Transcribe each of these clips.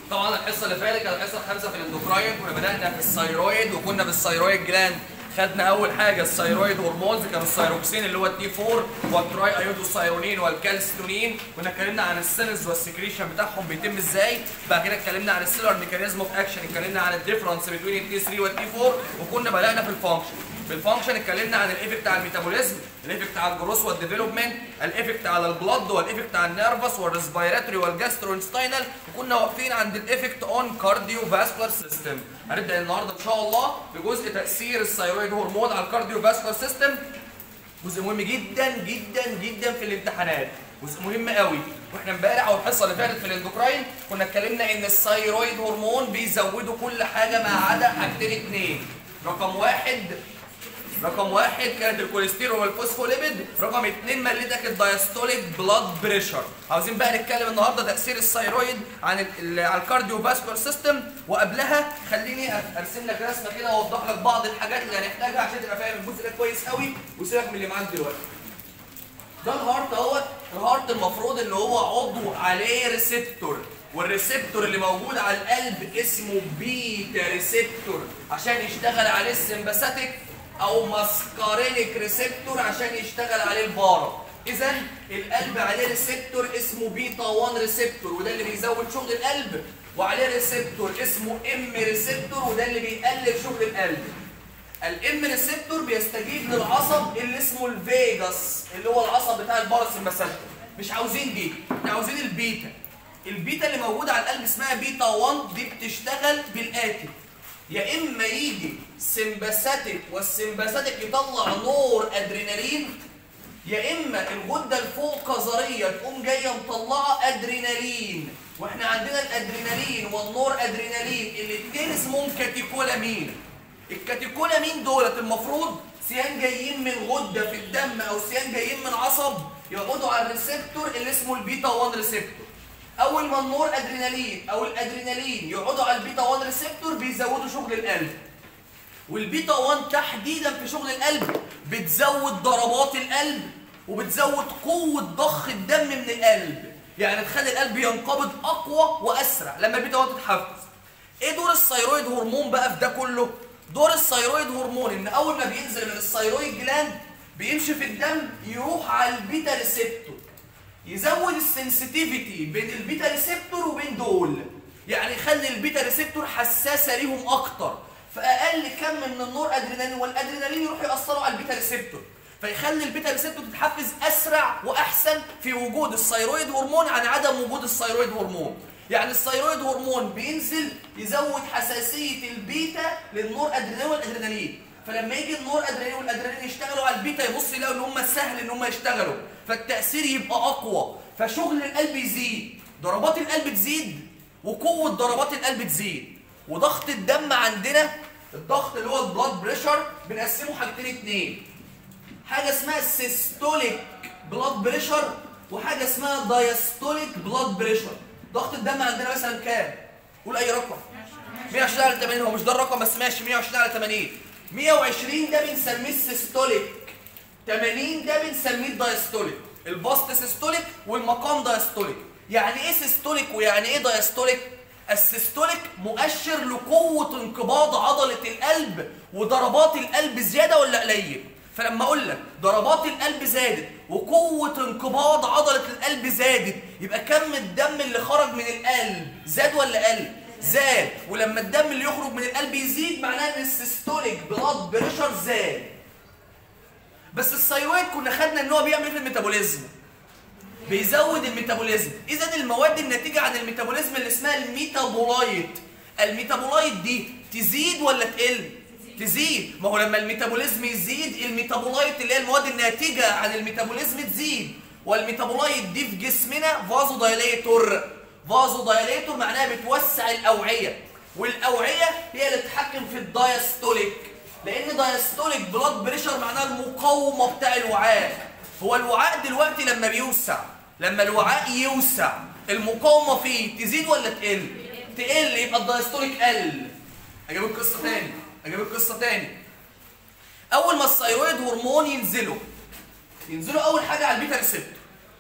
طبعا الحصه اللي فاتت كانت الحصه الخامسه في الاندوكراين كنا بدانا في الثيرويد وكنا بالثيرويد جلاند خدنا اول حاجه الثيرويد هرمونز كان الثيروكسين اللي هو التي 4 والتراي ايودوثايرونين والكالستونين كنا اتكلمنا عن السيلز والسكريشن بتاعهم بيتم ازاي بعد كده اتكلمنا عن السيلر ميكانيزم اوف اكشن اتكلمنا عن الديفرنس بين التي 3 والتي 4 وكنا بدانا في الفانكشن في الفانكشن اتكلمنا عن الايفكت على الميتابوليزم الايفكت على الجروس والديفلوبمنت الايفكت على البلد والايفكت على النيرفس والريسبيراتوري والجاستروانستينال وكنا واقفين عند الايفكت اون كارديو فاسكولار سيستم هنبدا النهارده ان شاء الله بجزء تاثير الثيرويد هرمون على الكارديو فاسكولار سيستم جزء مهم جدا جدا جدا في الامتحانات جزء مهم قوي واحنا امبارح او الحصه اللي فاتت في الاندوكراين كنا اتكلمنا ان الثيرويد هرمون بيزودوا كل حاجه ما عدا حاجتين اتنين رقم واحد رقم واحد كانت الكوليسترول والفوسفوليبيد رقم اتنين مليتك الدايستوليك بلاد بريشر عاوزين بقى نتكلم النهارده تاثير الثيرويد عن ال- على الكارديو فاسكولار سيستم وقبلها خليني ارسم لك رسمه كده واوضح لك بعض الحاجات اللي هنحتاجها عشان تبقى فاهم الجزء ده كويس قوي وسيبك من اللي معاك دلوقتي ده الهارت اهوت الهارت المفروض ان هو عضو عليه ريسبتور والريسبتور اللي موجود على القلب اسمه بيتا ريسبتور عشان يشتغل عليه السمباثيك او ماسكارينيك ريسبتور عشان يشتغل عليه البارا اذا القلب عليه ريسبتور اسمه بيتا 1 ريسبتور وده اللي بيزود شغل القلب وعليه ريسبتور اسمه ام ريسبتور وده اللي بيقلل شغل القلب الام ريسبتور بيستجيب للعصب اللي اسمه الفيجاس اللي هو العصب بتاع الباراسمباثيك مش عاوزين دي احنا عاوزين البيتا البيتا اللي موجوده على القلب اسمها بيتا 1 دي بتشتغل بالاتي يا اما يجي سمباثيك والسمباثيك يطلع نور ادرينالين يا اما الغده الفوق قذريه تقوم جايه مطلعه ادرينالين واحنا عندنا الادرينالين والنور ادرينالين الاثنين اسمهم كاتيكولامين الكاتيكولامين دولت المفروض سيان جايين من غده في الدم او سيان جايين من عصب يقعدوا على الريسبتور اللي اسمه البيتا 1 ريسبتور اول ما النور ادرينالين او الادرينالين يقعدوا على البيتا 1 ريسبتور بيزودوا شغل القلب والبيتا 1 تحديدا في شغل القلب بتزود ضربات القلب وبتزود قوه ضخ الدم من القلب يعني تخلي القلب ينقبض اقوى واسرع لما البيتا 1 تتحفز ايه دور الثيرويد هرمون بقى في ده كله دور الثيرويد هرمون ان اول ما بينزل من الثيرويد جلاند بيمشي في الدم يروح على البيتا ريسبتور يزود السنسيتيفيتي بين البيتا ريسبتور وبين دول يعني يخلي البيتا ريسبتور حساسه ليهم اكتر فاقل كم من النور ادرينالين والادرينالين يروحوا ياثروا على البيتا ريسبتور فيخلي البيتا ريسبتور تتحفز اسرع واحسن في وجود الثيرويد هرمون عن عدم وجود الثيرويد هرمون يعني الثيرويد هرمون بينزل يزود حساسيه البيتا للنور ادرينالين والادرينالين فلما يجي النور ادرينالين والادرينالين يشتغلوا على البيتا يبص يلاقوا ان هم سهل ان هم يشتغلوا فالتاثير يبقى اقوى فشغل القلب يزيد ضربات القلب تزيد وقوه ضربات القلب تزيد وضغط الدم عندنا الضغط اللي هو البلاد بريشر بنقسمه حاجتين اتنين حاجه اسمها سيستوليك بلاد بريشر وحاجه اسمها دايستوليك بلاد بريشر ضغط الدم عندنا مثلا كام قول اي رقم 120 على 80 هو مش ده الرقم بس ماشي 120 على 80 120 ده بنسميه السيستوليك 80 ده بنسميه الدايستوليك الباست سيستوليك والمقام دايستوليك يعني ايه سيستوليك ويعني ايه دايستوليك السيستوليك مؤشر لقوة انقباض عضلة القلب وضربات القلب زيادة ولا قليل فلما اقول لك ضربات القلب زادت وقوة انقباض عضلة القلب زادت يبقى كم الدم اللي خرج من القلب زاد ولا قل؟ زاد ولما الدم اللي يخرج من القلب يزيد معناه ان السيستوليك بلاد بريشر زاد بس الثيرويد كنا خدنا ان هو بيعمل ايه في الميتابوليزم بيزود الميتابوليزم اذا المواد الناتجه عن الميتابوليزم اللي اسمها الميتابولايت الميتابولايت دي تزيد ولا تقل تزيد ما هو لما الميتابوليزم يزيد الميتابولايت اللي هي المواد الناتجه عن الميتابوليزم تزيد والميتابولايت دي في جسمنا فازو دايليتور فازو دايليتور معناها بتوسع الاوعيه والاوعيه هي اللي بتتحكم في الدايستوليك لان دايستوليك بلاد بريشر معناها المقاومه بتاع الوعاء هو الوعاء دلوقتي لما بيوسع لما الوعاء يوسع المقاومه فيه تزيد ولا تقل تقل يبقى الدايستوليك قل اجيب القصه تاني اجيب القصه تاني اول ما الثيرويد هرمون ينزلوا ينزلوا اول حاجه على البيتا ريسبتور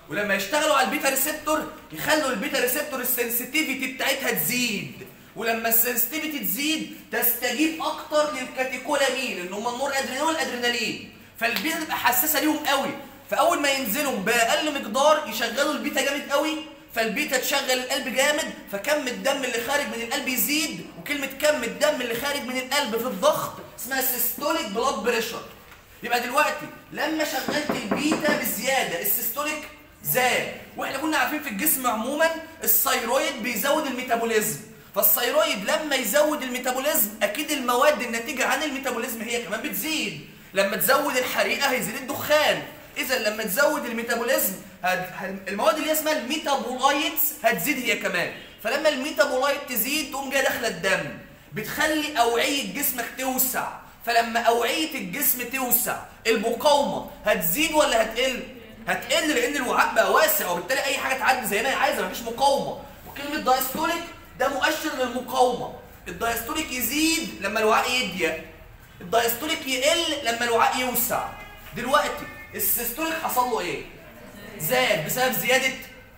ولما يشتغلوا على البيتا ريسبتور يخلوا البيتا ريسبتور السنسيتيفيتي بتاعتها تزيد ولما السنسيتيفيتي تزيد تستجيب اكتر للكاتيكولامين اللي هم النور ادرينال والادرينالين فالبيتا تبقى حساسه ليهم قوي فاول ما ينزلوا باقل مقدار يشغلوا البيتا جامد قوي فالبيتا تشغل القلب جامد فكم الدم اللي خارج من القلب يزيد وكلمه كم الدم اللي خارج من القلب في الضغط اسمها سيستوليك بلاد بريشر يبقى دلوقتي لما شغلت البيتا بزياده السيستوليك زاد واحنا كنا عارفين في الجسم عموما الثيرويد بيزود الميتابوليزم فالثيرويد لما يزود الميتابوليزم اكيد المواد الناتجه عن الميتابوليزم هي كمان بتزيد لما تزود الحريقه هيزيد الدخان اذا لما تزود الميتابوليزم هد... هد... المواد اللي هي اسمها الميتابولايتس هتزيد هي كمان فلما الميتابولايت تزيد تقوم جايه داخله الدم بتخلي اوعيه جسمك توسع فلما اوعيه الجسم توسع المقاومه هتزيد ولا هتقل هتقل لان الوعاء بقى واسع وبالتالي اي حاجه تعدي زي ما هي عايزه مفيش مقاومه وكلمه دايستوليك ده مؤشر للمقاومه الدايستوليك يزيد لما الوعاء يضيق الدايستوليك يقل لما الوعاء يوسع دلوقتي السيستوليك حصل له ايه زاد بسبب زياده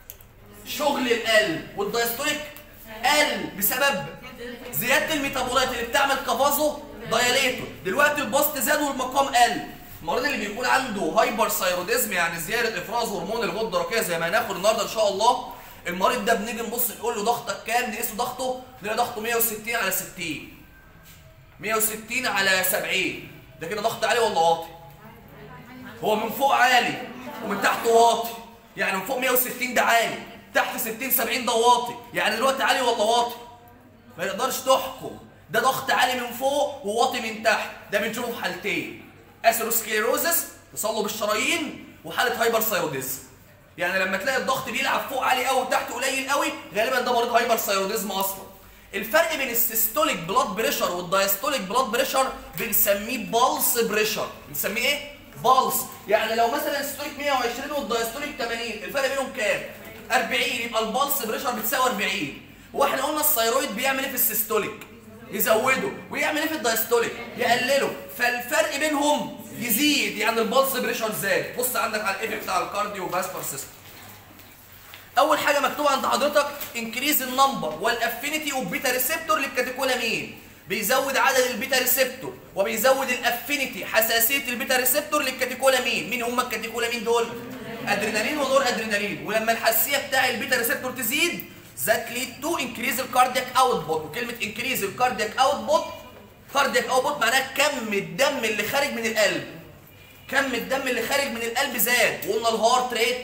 شغل القلب والدايستوليك قل بسبب زياده الميتابولايت اللي بتعمل كافازو دايليتور دلوقتي البسط زاد والمقام قل المريض اللي بيكون عنده هايبر ثايروديزم يعني زياده افراز هرمون الغده الدرقيه زي ما هناخد النهارده ان شاء الله المريض ده بنيجي نبص نقول له ضغطك كام نقيسه ضغطه نلاقي ضغطه 160 على 60 160 على 70 ده كده ضغط عالي ولا واطي هو من فوق عالي ومن تحت واطي يعني من فوق 160 ده عالي تحت 60 70 ده واطي يعني دلوقتي عالي ولا واطي ما يقدرش تحكم ده ضغط عالي من فوق وواطي من تحت ده بنشوفه في حالتين اثيروسكليروزس تصلب الشرايين وحاله هايبر ثايروديزم يعني لما تلاقي الضغط بيلعب فوق عالي قوي وتحت قليل قوي غالبا ده مريض هايبر ثايروديزم اصلا الفرق بين السيستوليك بلاد بريشر والدايستوليك بلاد بريشر بنسميه بالس بريشر بنسميه ايه بالس يعني لو مثلا السيستوليك 120 والدايستوليك 80 الفرق بينهم كام 40 يبقى البالس بريشر بتساوي 40 واحنا قلنا الثيرويد بيعمل ايه في السيستوليك يزوده ويعمل ايه في الدايستوليك يقلله فالفرق بينهم يزيد يعني البلس بريشر زاد بص عندك على الايفكت على الكارديو فاسكولار سيستم اول حاجه مكتوبه عند حضرتك انكريز النمبر والافينيتي اوف بيتا ريسبتور للكاتيكولامين بيزود عدد البيتا ريسبتور وبيزود الافينيتي حساسيه البيتا ريسبتور للكاتيكولامين مين هم الكاتيكولامين دول ادرينالين ونور ادرينالين ولما الحساسيه بتاع البيتا ريسبتور تزيد ذات ليد تو انكريز الكاردياك اوتبوت وكلمه انكريز الكاردياك اوتبوت كاردياك اوتبوت معناها كم الدم اللي خارج من القلب كم الدم اللي خارج من القلب زاد وقلنا الهارت ريت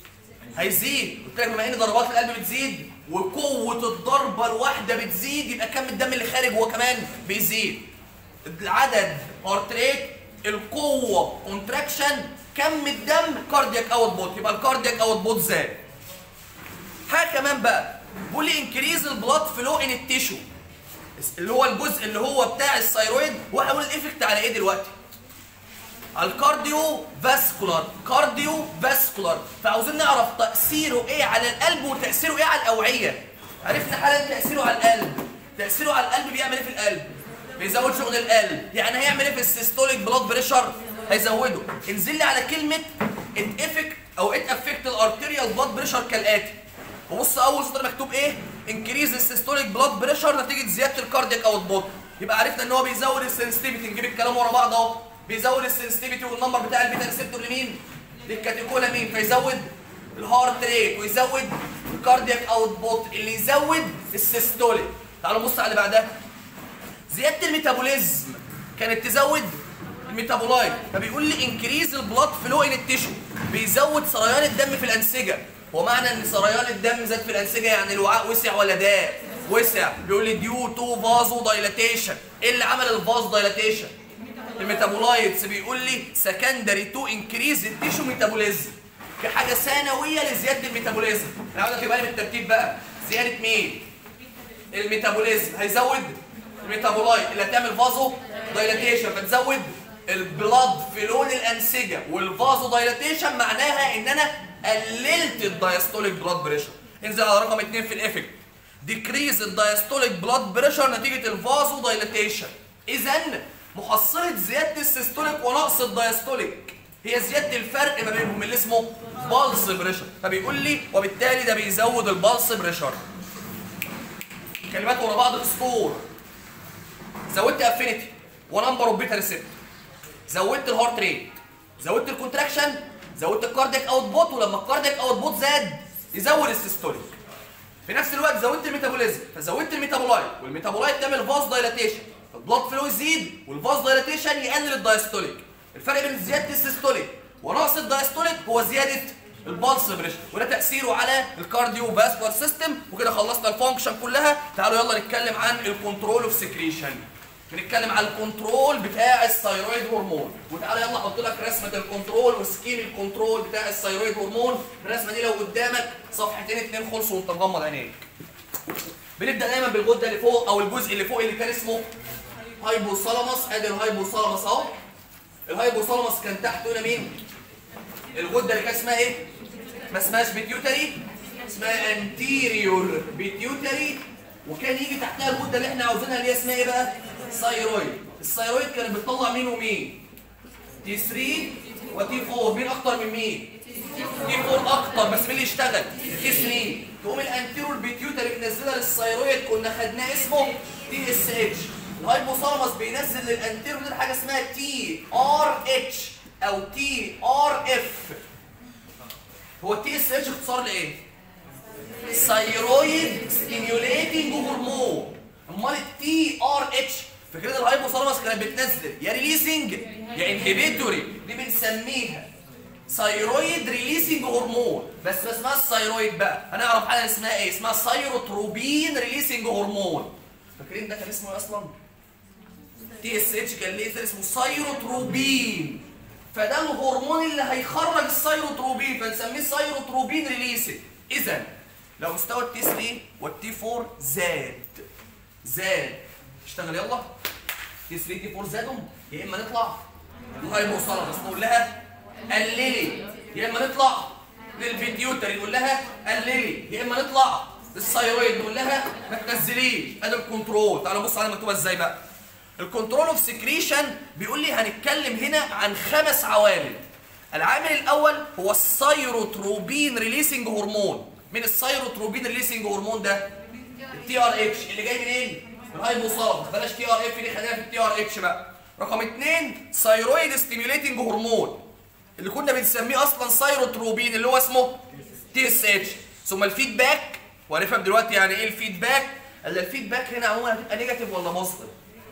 هيزيد قلت لك بما ان ضربات القلب بتزيد وقوه الضربه الواحده بتزيد يبقى كم الدم اللي خارج هو كمان بيزيد العدد هارت ريت القوه كونتراكشن كم الدم كاردياك اوتبوت يبقى الكاردياك اوتبوت زاد حاجه كمان بقى بيقول لي انكريز البلاد فلو ان التيشو اللي هو الجزء اللي هو بتاع الثيرويد وهقول الايفكت على ايه دلوقتي على الكارديو فاسكولار كارديو فاسكولار فعاوزين نعرف تاثيره ايه على القلب وتاثيره ايه على الاوعيه عرفنا حالا تاثيره على القلب تاثيره على القلب بيعمل ايه في القلب بيزود شغل القلب يعني هيعمل ايه في السيستوليك بلاد بريشر هيزوده انزل لي على كلمه ات افكت او ات افكت الارتيريال بلاد بريشر كالاتي وبص اول سطر مكتوب ايه انكريز السيستوليك بلاد بريشر نتيجه زياده الكاردياك اوتبوت يبقى عرفنا ان هو بيزود السنسيتيفيتي نجيب الكلام ورا بعض اهو بيزود السنسيتيفيتي والنمبر بتاع البيتا ريسبتور لمين للكاتيكولامين فيزود الهارت ريت ويزود الكاردياك اوتبوت اللي يزود السيستوليك تعالوا نبص على اللي بعدها زياده الميتابوليزم كانت تزود الميتابولايت فبيقول لي انكريز البلاد فلو ان التيشو بيزود سريان الدم في الانسجه ومعنى ان سريان الدم زاد في الانسجه يعني الوعاء وسع ولا ضاق وسع بيقول لي ديو تو فازو دايلاتيشن ايه اللي عمل الفازو دايلاتيشن الميتابولايتس بيقول لي سكندري تو انكريز التيشو ميتابوليزم كحاجه ثانويه لزياده الميتابوليزم انا عاوز اخد بالي من الترتيب بقى زياده مين الميتابوليزم هيزود الميتابولايت اللي هتعمل فازو دايلاتيشن فتزود البلاد في لون الانسجه والفازو دايلاتيشن معناها ان انا قللت الدايستوليك بلاد بريشر انزل على رقم 2 في الافكت ديكريز الدايستوليك بلاد بريشر نتيجه الفازو دايلاتيشن اذا محصله زياده السيستوليك ونقص الدايستوليك هي زياده الفرق ما بينهم اللي اسمه بالس بريشر فبيقول لي وبالتالي ده بيزود البالس بريشر كلمات ورا بعض اسطور زودت افينيتي ونمبر اوف بيتا ريسبتور زودت الهارت ريت زودت الكونتراكشن زودت الكاردياك اوت بوت ولما الكاردياك اوت بوت زاد يزود السيستوليك في نفس الوقت زودت الميتابوليزم فزودت الميتابولايت والميتابولايت تعمل فاز دايلاتيشن فالبلاد فلو يزيد والفاز دايلاتيشن يقلل الدايستوليك الفرق بين زياده السيستوليك ونقص الدايستوليك هو زياده البالس بريشر وده تاثيره على الكارديو فاسكولار سيستم وكده خلصنا الفانكشن كلها تعالوا يلا نتكلم عن الكنترول اوف سكريشن بنتكلم على الكنترول بتاع الثايرويد هرمون وتعالى يلا احط لك رسمه الكنترول وسكيم الكنترول بتاع الثايرويد هرمون الرسمه دي لو قدامك صفحتين اتنين خلصوا وانت مغمض عينيك بنبدا دايما بالغده اللي فوق او الجزء اللي فوق اللي كان اسمه هايبوثالاموس ادي الهايبوثالاموس اهو الهايبوثالاموس كان تحته هنا مين الغده اللي كان اسمها ايه ما اسمهاش بيتيوتري اسمها انتيريور بيتيوتري وكان يجي تحتها الغده اللي احنا عاوزينها اللي هي اسمها ايه بقى ثايرويد الثايرويد كانت بتطلع مين ومين تي 3 وتي 4 مين اكتر من مين تي 4 اكتر بس مين اللي يشتغل تي 3 تقوم الانتيريور بيتيوتري بينزلها للثايرويد كنا خدناه اسمه تي اس اتش الهايبوثالاموس بينزل للانتيريور دي حاجه اسمها تي ار اتش او تي ار اف هو التي اس اتش اختصار لايه ثايرويد ستيميوليتنج هرمون امال التي ار اتش فكره الهايبوثالاموس كانت بتنزل يا ريليسنج يا انهبيتوري دي بنسميها ثايرويد ريليسنج هرمون بس ما اسمها الثايرويد بقى هنعرف حاجه اسمها ايه اسمها ثايروتروبين ريليسنج هرمون فاكرين ده كان اسمه ايه اصلا تي اس اتش كان ليه اسمه ثايروتروبين فده الهرمون اللي هيخرج الثايروتروبين فنسميه ثايروتروبين ريليسنج اذا لو مستوى التي 3 والتي 4 زاد زاد اشتغل يلا تي 3 تي 4 زادوا يا اما نطلع الهايبوثالاموس نقول لها قللي يا اما نطلع للفيديوتري نقول لها قللي يا اما نطلع للثايرويد نقول لها ما تنزليش ادي الكنترول تعالوا نبص على مكتوبه ازاي بقى الكنترول اوف سكريشن بيقول لي هنتكلم هنا عن خمس عوامل العامل الاول هو الثايروتروبين ريليسنج هرمون من الثايروتروبين ريليسنج هرمون ده التي ار اتش اللي جاي منين الهايبوثالاموس بلاش تي ار اف دي خلينا في التي ار اتش بقى رقم اثنين ثايرويد ستيميوليتنج هرمون اللي كنا بنسميه اصلا ثايروتروبين اللي هو اسمه تي اس اتش ثم الفيدباك وهنفهم دلوقتي يعني ايه الفيدباك قال الفيدباك هنا عموما هتبقى نيجاتيف ولا بوزيتيف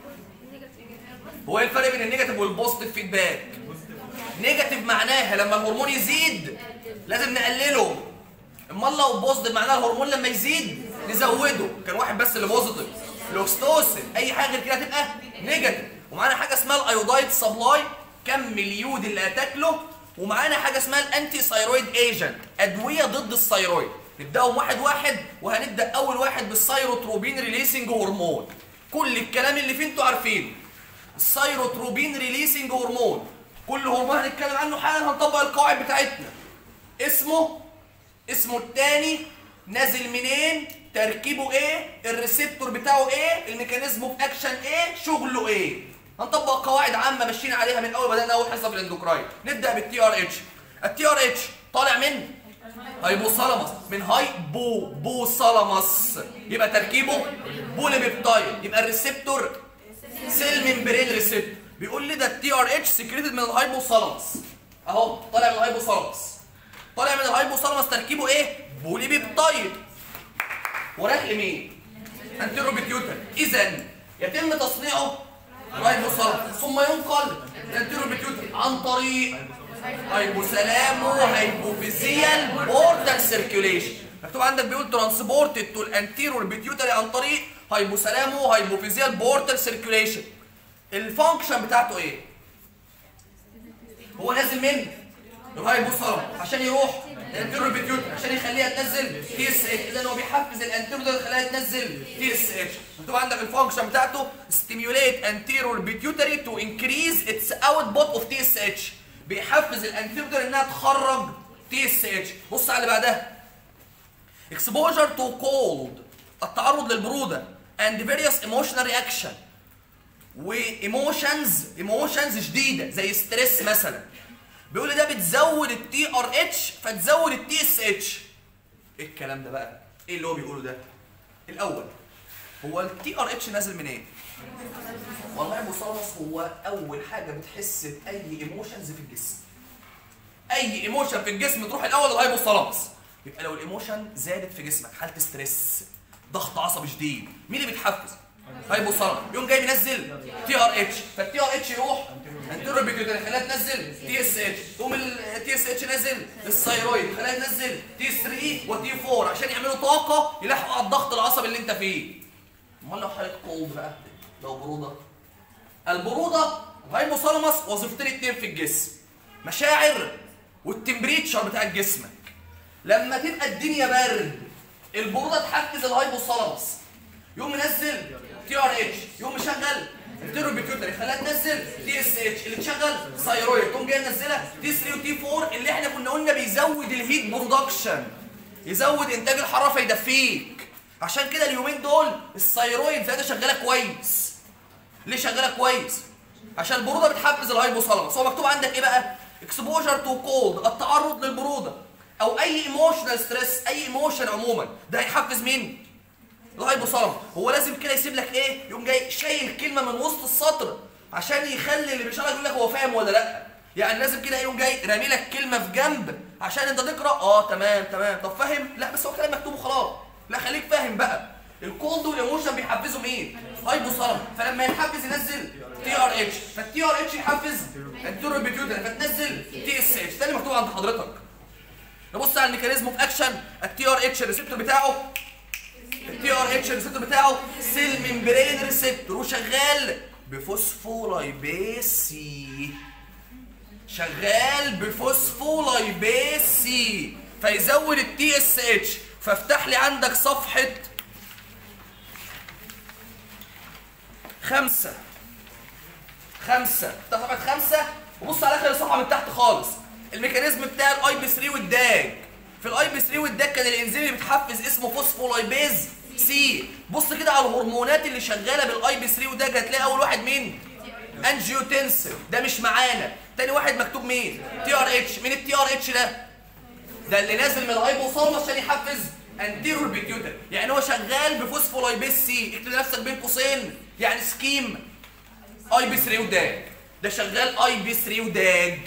هو ايه الفرق بين النيجاتيف والبوزيتيف فيدباك نيجاتيف معناها لما الهرمون يزيد لازم نقلله امال لو بوزيتيف معناها الهرمون لما يزيد نزوده كان واحد بس اللي بوزيتيف الاكستوسين اي حاجه غير كده هتبقى نيجاتيف ومعانا حاجه اسمها الايودايد سبلاي كم اليود اللي هتاكله ومعانا حاجه اسمها الانتي ثايرويد ايجنت ادويه ضد الثايرويد نبداهم واحد واحد وهنبدا اول واحد بالثايروتروبين ريليسنج هرمون كل الكلام اللي فيه انتوا عارفينه الثايروتروبين ريليسنج هرمون كل هرمون هنتكلم عنه حالا هنطبق القواعد بتاعتنا اسمه اسمه الثاني نازل منين تركيبه ايه الريسبتور بتاعه ايه الميكانيزم اوف اكشن ايه شغله ايه هنطبق قواعد عامه ماشيين عليها من اول بدانا اول حصه في الاندوكراين نبدا بالتي ار اتش التي ار اتش طالع من هايبوثالاموس من هايبو بوثالاموس يبقى تركيبه بوليبيبتايد يبقى الريسبتور سيل ممبرين ريسبتور بيقول لي ده التي ار اتش سكريتد من الهايبوثالاموس اهو طالع من الهايبوثالاموس طالع من الهايبوثالاموس تركيبه ايه بوليبيبتايد ورايح لمين انتيرو بيتيوتر اذا يتم تصنيعه الهايبوثالاموس ثم ينقل الانتيرو بيتيوتر عن طريق هايبوثالامو هايبوفيزيال بورتال سيركيوليشن مكتوب عندك بيقول ترانسبورتد تو الانتيرور بيتيوتري عن طريق هايبوثالامو هايبوفيزيال بورتال سيركيوليشن الفانكشن بتاعته ايه هو نازل من الهايبوثالامو عشان يروح الانتيرور بيتيوتري عشان يخليها تنزل تي اس اتش اذا هو بيحفز الانتيرور ده يخليها تنزل تي اس اتش مكتوب عندك الفانكشن بتاعته ستيميوليت انتيرور بيتيوتري تو انكريز اتس اوتبوت اوف تي اس اتش بيحفز الانتيرور انها تخرج تي اس اتش بص على اللي بعدها exposure to cold التعرض للبروده and various emotional reaction وايموشنز ايموشنز شديده زي ستريس مثلا بيقول لي ده بتزود التي ار اتش فتزود التي اس اتش ايه الكلام ده بقى ايه اللي هو بيقوله ده الاول هو التي ار اتش نازل منين إيه؟ والله المثلث هو اول حاجه بتحس باي ايموشنز في الجسم اي ايموشن في الجسم تروح الاول للهايبوثالاموس يبقى لو الايموشن زادت في جسمك حاله ستريس ضغط عصبي شديد مين اللي بيتحفز هايبوثالاموس يقوم جاي بينزل تي ار اتش فالتي ار اتش يروح انترو بيكيوتري خلاها تنزل تي اس اتش تقوم التي اس اتش نازل الثايرويد خلاها تنزل تي 3 وتي 4 عشان يعملوا طاقه يلحقوا على الضغط العصبي اللي انت فيه امال لو حاله كولد بقى لو بروده البروده الهايبوثالاموس وظيفتين اتنين في الجسم مشاعر والتمبريتشر بتاع جسمك لما تبقى الدنيا برد البروده تحفز الهايبوثالاموس يقوم منزل تي ار اتش يقوم مشغل التيرو بيتيوتري خلاها تنزل تي اس اتش اللي تشغل ثايرويد تقوم جاي منزلها تي 3 وتي 4 اللي احنا كنا قلنا بيزود الهيت برودكشن يزود انتاج الحراره فيدفيك عشان كده اليومين دول الثايرويد زي شغاله كويس ليه شغاله كويس عشان البروده بتحفز الهايبوثالاموس هو مكتوب عندك ايه بقى اكسبوجر تو كولد التعرض للبروده او اي ايموشنال ستريس اي ايموشن عموما ده هيحفز مين الهايبوثالاموس هو لازم كده يسيب لك ايه يقوم جاي شايل كلمه من وسط السطر عشان يخلي اللي بيشرح يقول لك هو فاهم ولا لا يعني لازم كده يقوم جاي رامي لك كلمه في جنب عشان انت تقرا اه تمام تمام طب فاهم لا بس هو كلام مكتوب وخلاص لا خليك فاهم بقى الكولد والايموشن بيحفزوا مين هايبوثالاموس فلما يحفز ينزل تي ار اتش فالتي ار اتش يحفز التورو بيتيوتري فتنزل تي اس اتش ده اللي مكتوب عند حضرتك نبص على الميكانيزم اوف اكشن التي ار اتش الريسبتور بتاعه التي ار اتش الريسبتور بتاعه سيل ممبرين ريسبتور وشغال بفوسفولايبيز سي شغال بفوسفولايبيز سي فيزود التي اس اتش فافتح لي عندك صفحه خمسة خمسة افتح صفحة خمسة وبص على آخر الصفحة من تحت خالص الميكانيزم بتاع الاي بي 3 والداج في الاي بي 3 والداج كان الانزيم اللي بيتحفز اسمه فوسفولايبيز سي بص كده على الهرمونات اللي شغاله بالاي بي 3 والداج هتلاقي اول واحد مين انجيوتنسين ده مش معانا تاني واحد مكتوب مين تي ار اتش مين التي ار اتش ده ده اللي نازل من الهايبوثالاموس عشان يحفز انتيرور بيتيوتر يعني هو شغال بفوسفولايبيز سي اكتب لنفسك بين قوسين يعني سكيم اي بي 3 وداج ده شغال اي بي 3 وداج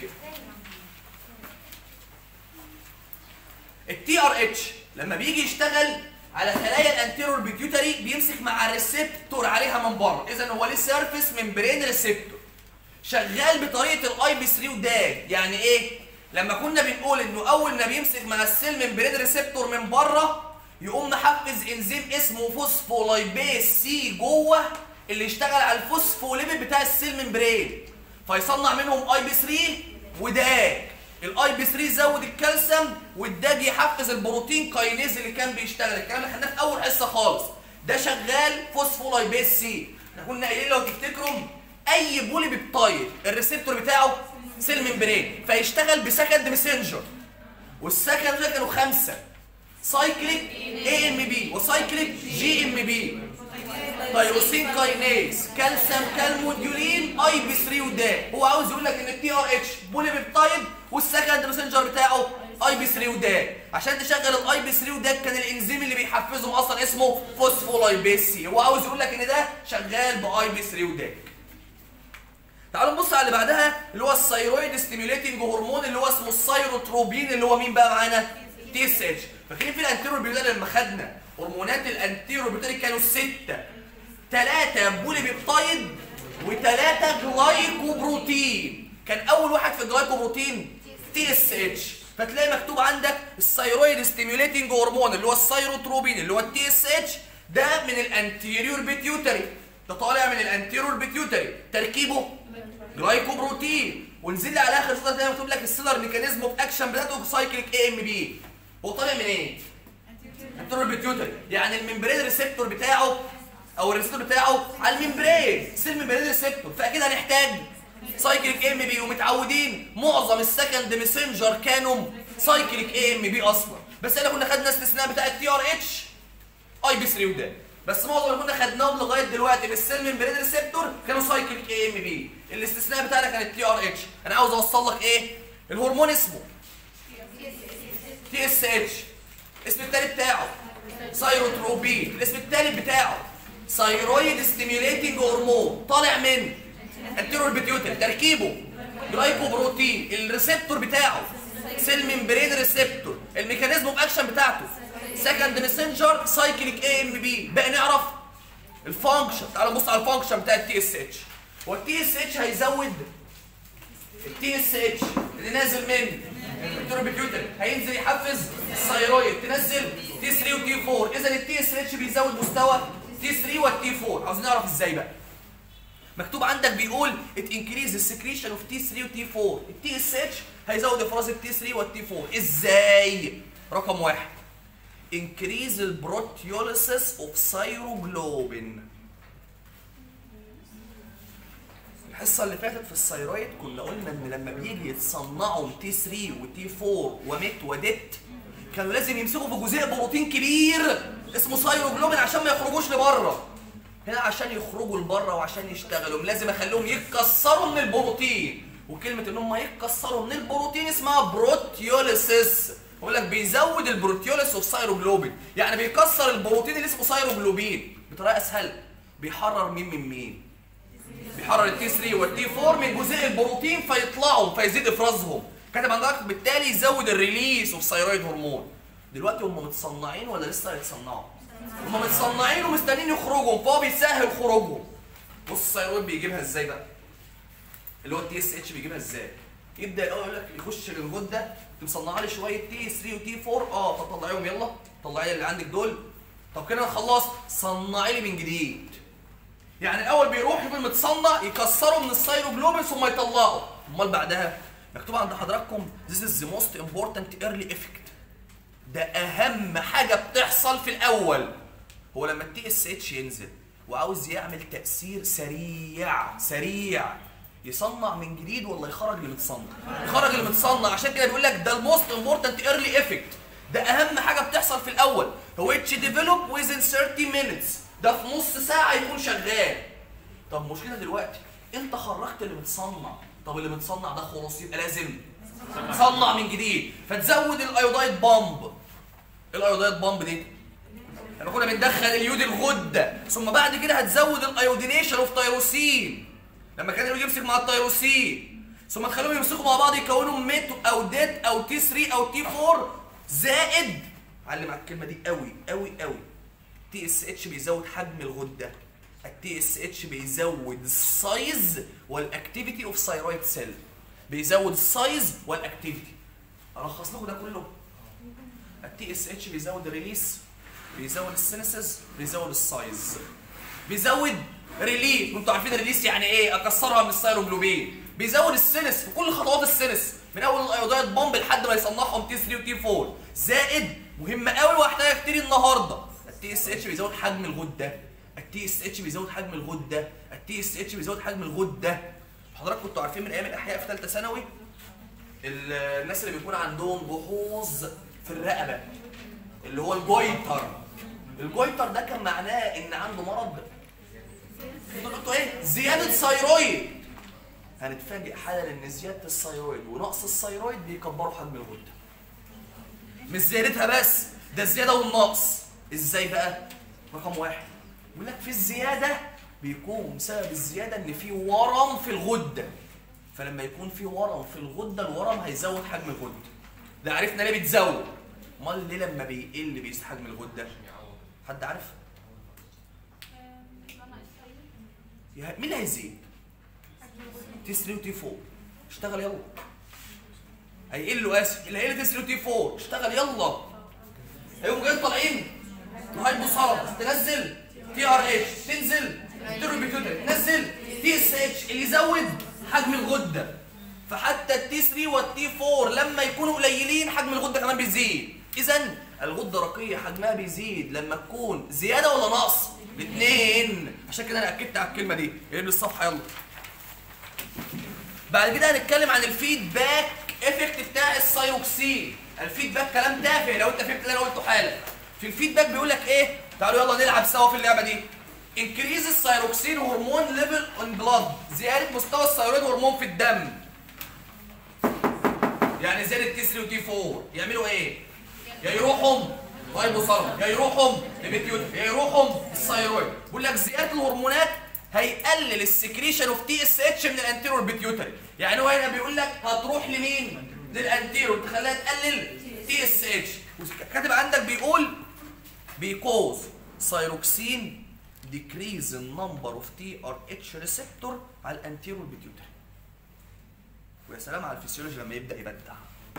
التي ار اتش لما بيجي يشتغل على خلايا الانتيرور بيتيوتري بيمسك مع الريسبتور عليها من بره اذا هو ليه سيرفيس ممبرين ريسبتور شغال بطريقه الاي بي 3 وداج يعني ايه لما كنا بنقول انه اول ما بيمسك مع السيل ممبرين ريسبتور من بره يقوم محفز انزيم اسمه فوسفولايبيز سي جوه اللي يشتغل على الفوسفوليبيد بتاع السيل ممبرين فيصنع منهم اي بي 3 وداج الاي بي 3 يزود الكالسيوم والداج يحفز البروتين كاينيز اللي كان بيشتغل الكلام اللي خدناه في اول حصه خالص ده شغال فوسفولايبيز سي احنا كنا قايلين لو تفتكروا اي بولي بيبتايد الريسبتور بتاعه سيل ممبرين فيشتغل بسكند ميسنجر والسكند ده كانوا خمسه سايكليك اي ام بي وسايكليك جي ام بي تايروسين كاينيز كالسيوم كالموديولين اي بي 3 ودا هو عاوز يقول لك ان التي ار اتش بولي بيبتايد والسكند ماسنجر بتاعه اي بي 3 ودا عشان تشغل الاي بي 3 ودا كان الانزيم اللي بيحفزهم اصلا اسمه فوسفولايبيز سي هو عاوز يقول لك ان ده شغال باي بي 3 ودا تعالوا نبص على اللي بعدها اللي هو الثايرويد ستيميوليتنج هرمون اللي هو اسمه الثايروتروبين اللي هو مين بقى معانا تي اس اتش فاكرين في الانتيرور بيوتري لما خدنا هرمونات الانتيرور بيوتري كانوا سته ثلاثه بولي بيبتايد وثلاثه جلايكوبروتين كان اول واحد في الجلايكوبروتين تي اس اتش فتلاقي مكتوب عندك الثايرويد ستيميوليتنج هرمون اللي هو الثايروتروبين اللي هو التي اس اتش ده من الانتيريور بيتيوتري ده طالع من الانتيريور بيتيوتري تركيبه جلايكوبروتين ونزل لي على اخر سطر تاني مكتوب لك السيلر ميكانيزم اوف اكشن بتاعته سايكليك اي ام بي هو طالع من ايه؟ انتيريور بيتيوتري يعني الممبرين ريسبتور بتاعه او الريسبتور بتاعه على الممبرين سيل ممبرين ريسبتور فاكيد هنحتاج سايكليك اي ام بي ومتعودين معظم السكند ميسنجر كانوا سايكليك اي ام بي اصلا بس احنا كنا خدنا استثناء بتاع التي ار اتش اي بي 3 وده بس معظم اللي كنا خدناهم لغايه دلوقتي بالسيل ممبرين ريسبتور كانوا سايكليك اي ام بي الاستثناء بتاعنا كان التي ار اتش انا عاوز اوصل لك ايه الهرمون اسمه تي اس اتش الاسم التاني بتاعه سايروتروبين الاسم التالت بتاعه ثايرويد ستيميوليتنج هرمون طالع من انتيرور بيتيوتر تركيبه جلايكوبروتين الريسبتور بتاعه سيل ممبرين ريسبتور الميكانيزم اوف اكشن بتاعته سكند ميسنجر سايكليك اي ام بي بقى نعرف الفانكشن تعالوا نبص على الفانكشن بتاع التي اس اتش هو التي اس اتش هيزود التي اس اتش اللي نازل من التروبيكيوتر هينزل يحفز الثيرويد تنزل تي 3 وتي 4 اذا التي اس اتش بيزود مستوى تي 3 والتي 4 عاوزين نعرف ازاي بقى مكتوب عندك بيقول it increases secretion of T3 و T4 التي اس اتش هيزود افراز التي 3 والتي 4 ازاي رقم واحد increase البروتيوليسيس اوف ثايروجلوبين الحصه اللي فاتت في الثيرويد كنا قلنا ان لما بيجي يتصنعوا تي 3 وتي 4 وميت وديت كانوا لازم يمسكوا في جزيء بروتين كبير اسمه ثايروجلوبين عشان ما يخرجوش لبره هنا عشان يخرجوا لبره وعشان يشتغلوا لازم اخليهم يتكسروا من البروتين وكلمه ان هم يتكسروا من البروتين اسمها بروتيوليسيس بقول لك بيزود البروتيوليس اوف ثايروجلوبين يعني بيكسر البروتين اللي اسمه ثايروجلوبين بطريقه اسهل بيحرر مين من مين بيحرر التي 3 والتي 4 من جزيء البروتين فيطلعوا فيزيد افرازهم كاتب عندك بالتالي يزود الريليس اوف ثايرويد هرمون دلوقتي هم متصنعين ولا لسه هيتصنعوا هم متصنعين ومستنيين يخرجوا فهو بيسهل خروجهم بص الثايرويد بيجيبها ازاي بقى اللي هو التي اس اتش بيجيبها ازاي يبدا يقول لك يخش للغده مصنعه لي شويه تي 3 وتي 4 اه طب طلعيهم يلا طلعي لي اللي عندك دول طب كده انا خلصت صنعي لي من جديد يعني الاول بيروح يكون متصنع يكسروا من الثايروجلوبين ثم يطلعوا امال بعدها مكتوب عند حضراتكم this is the most important early effect ده اهم حاجه بتحصل في الاول هو لما التي اس اتش ينزل وعاوز يعمل تاثير سريع سريع يصنع من جديد ولا يخرج اللي متصنع يخرج اللي متصنع عشان كده بيقول لك ده الموست امبورتنت ايرلي افكت ده اهم حاجه بتحصل في الاول هو اتش ديفلوب within 30 minutes ده في نص ساعه يكون شغال طب مشكله دلوقتي انت خرجت اللي متصنع طب اللي متصنع ده خلاص يبقى لازم تصنع من جديد فتزود الايودايد بامب الايودايد بامب دي لما كنا بندخل اليود الغده ثم بعد كده هتزود الايودينيشن اوف تيروسين لما كان اليود يمسك مع التيروسين ثم تخليهم يمسكوا مع بعض يكونوا ميت او ديت او تي 3 او تي 4 زائد علم على الكلمه دي قوي قوي قوي تي اس اتش بيزود حجم الغده التي اس اتش بيزود السايز والاكتيفيتي اوف ثايرويد سيل بيزود السايز والاكتيفيتي الخص لكم ده كله التي اس اتش بيزود الريليس بيزود السينسز بيزود السايز بيزود ريليس وانتوا عارفين الريليس يعني ايه اكسرها من الثايروجلوبين بيزود السينس في كل خطوات السينس من اول الايودايد بامب لحد ما يصنعهم تي 3 وتي 4 زائد مهم قوي وهحتاجها كتير النهارده التي اس اتش بيزود حجم الغده التي اس اتش بيزود حجم الغده التي اس اتش بيزود حجم الغده حضرتك كنتوا عارفين من ايام الاحياء في ثالثه ثانوي ال- الناس اللي بيكون عندهم بحوظ في الرقبه اللي هو الجويتر الجويتر ده كان معناه ان عنده مرض انتوا قلتوا ايه زياده ثايرويد هنتفاجئ حالا ان زياده الثايرويد ونقص الثايرويد بيكبروا حجم الغده مش زيادتها بس ده الزياده والنقص ازاي بقى رقم واحد يقول لك في الزياده بيكون سبب الزياده ان في ورم في الغده فلما يكون في ورم في الغده الورم هيزود حجم الغده ده عرفنا ليه بتزود امال ليه لما بيقل بيزيد حجم الغده حد عارف يا- مين اللي هيزيد تي 3 وتي 4 اشتغل يلا هيقلوا اسف اللي هيقل تي 3 وتي 4 اشتغل يلا هيقوموا جايين طالعين الهايبوثالاموس تنزل تي ار اتش تنزل تيروبيتوتري تنزل تي اس اتش اللي يزود حجم الغده فحتى التي 3 والتي 4 لما يكونوا قليلين حجم الغده كمان بيزيد اذا الغده الرقيه حجمها بيزيد لما تكون زياده ولا نقص الاثنين عشان كده انا اكدت على الكلمه دي اقلب الصفحه يلا بعد كده هنتكلم عن الفيدباك افكت بتاع السايروكسين الفيدباك كلام تافه لو انت فهمت اللي انا قلته حالا في الفيدباك بيقول لك ايه تعالوا يلا نلعب سوا في اللعبه دي انكريز السايروكسين هرمون ليفل ان بلاد زياده مستوى الثيرويد هرمون في الدم يعني زياده تي 3 وتي 4 يعملوا ايه يا يروحوا هايبوثالاموس يا يروحوا لبيتيوت يا يروحوا الثايرويد بيقول لك زياده الهرمونات هيقلل السكريشن اوف تي اس اتش من الانتيرور بيتيوتري يعني هو هنا بيقول لك هتروح لمين للانتيرور تخليها تقلل تي اس اتش كاتب عندك بيقول because thyroxine decrease the number of TRH receptor على الانتيرور بيتيوتري ويا سلام على الفسيولوجي لما يبدا يبدع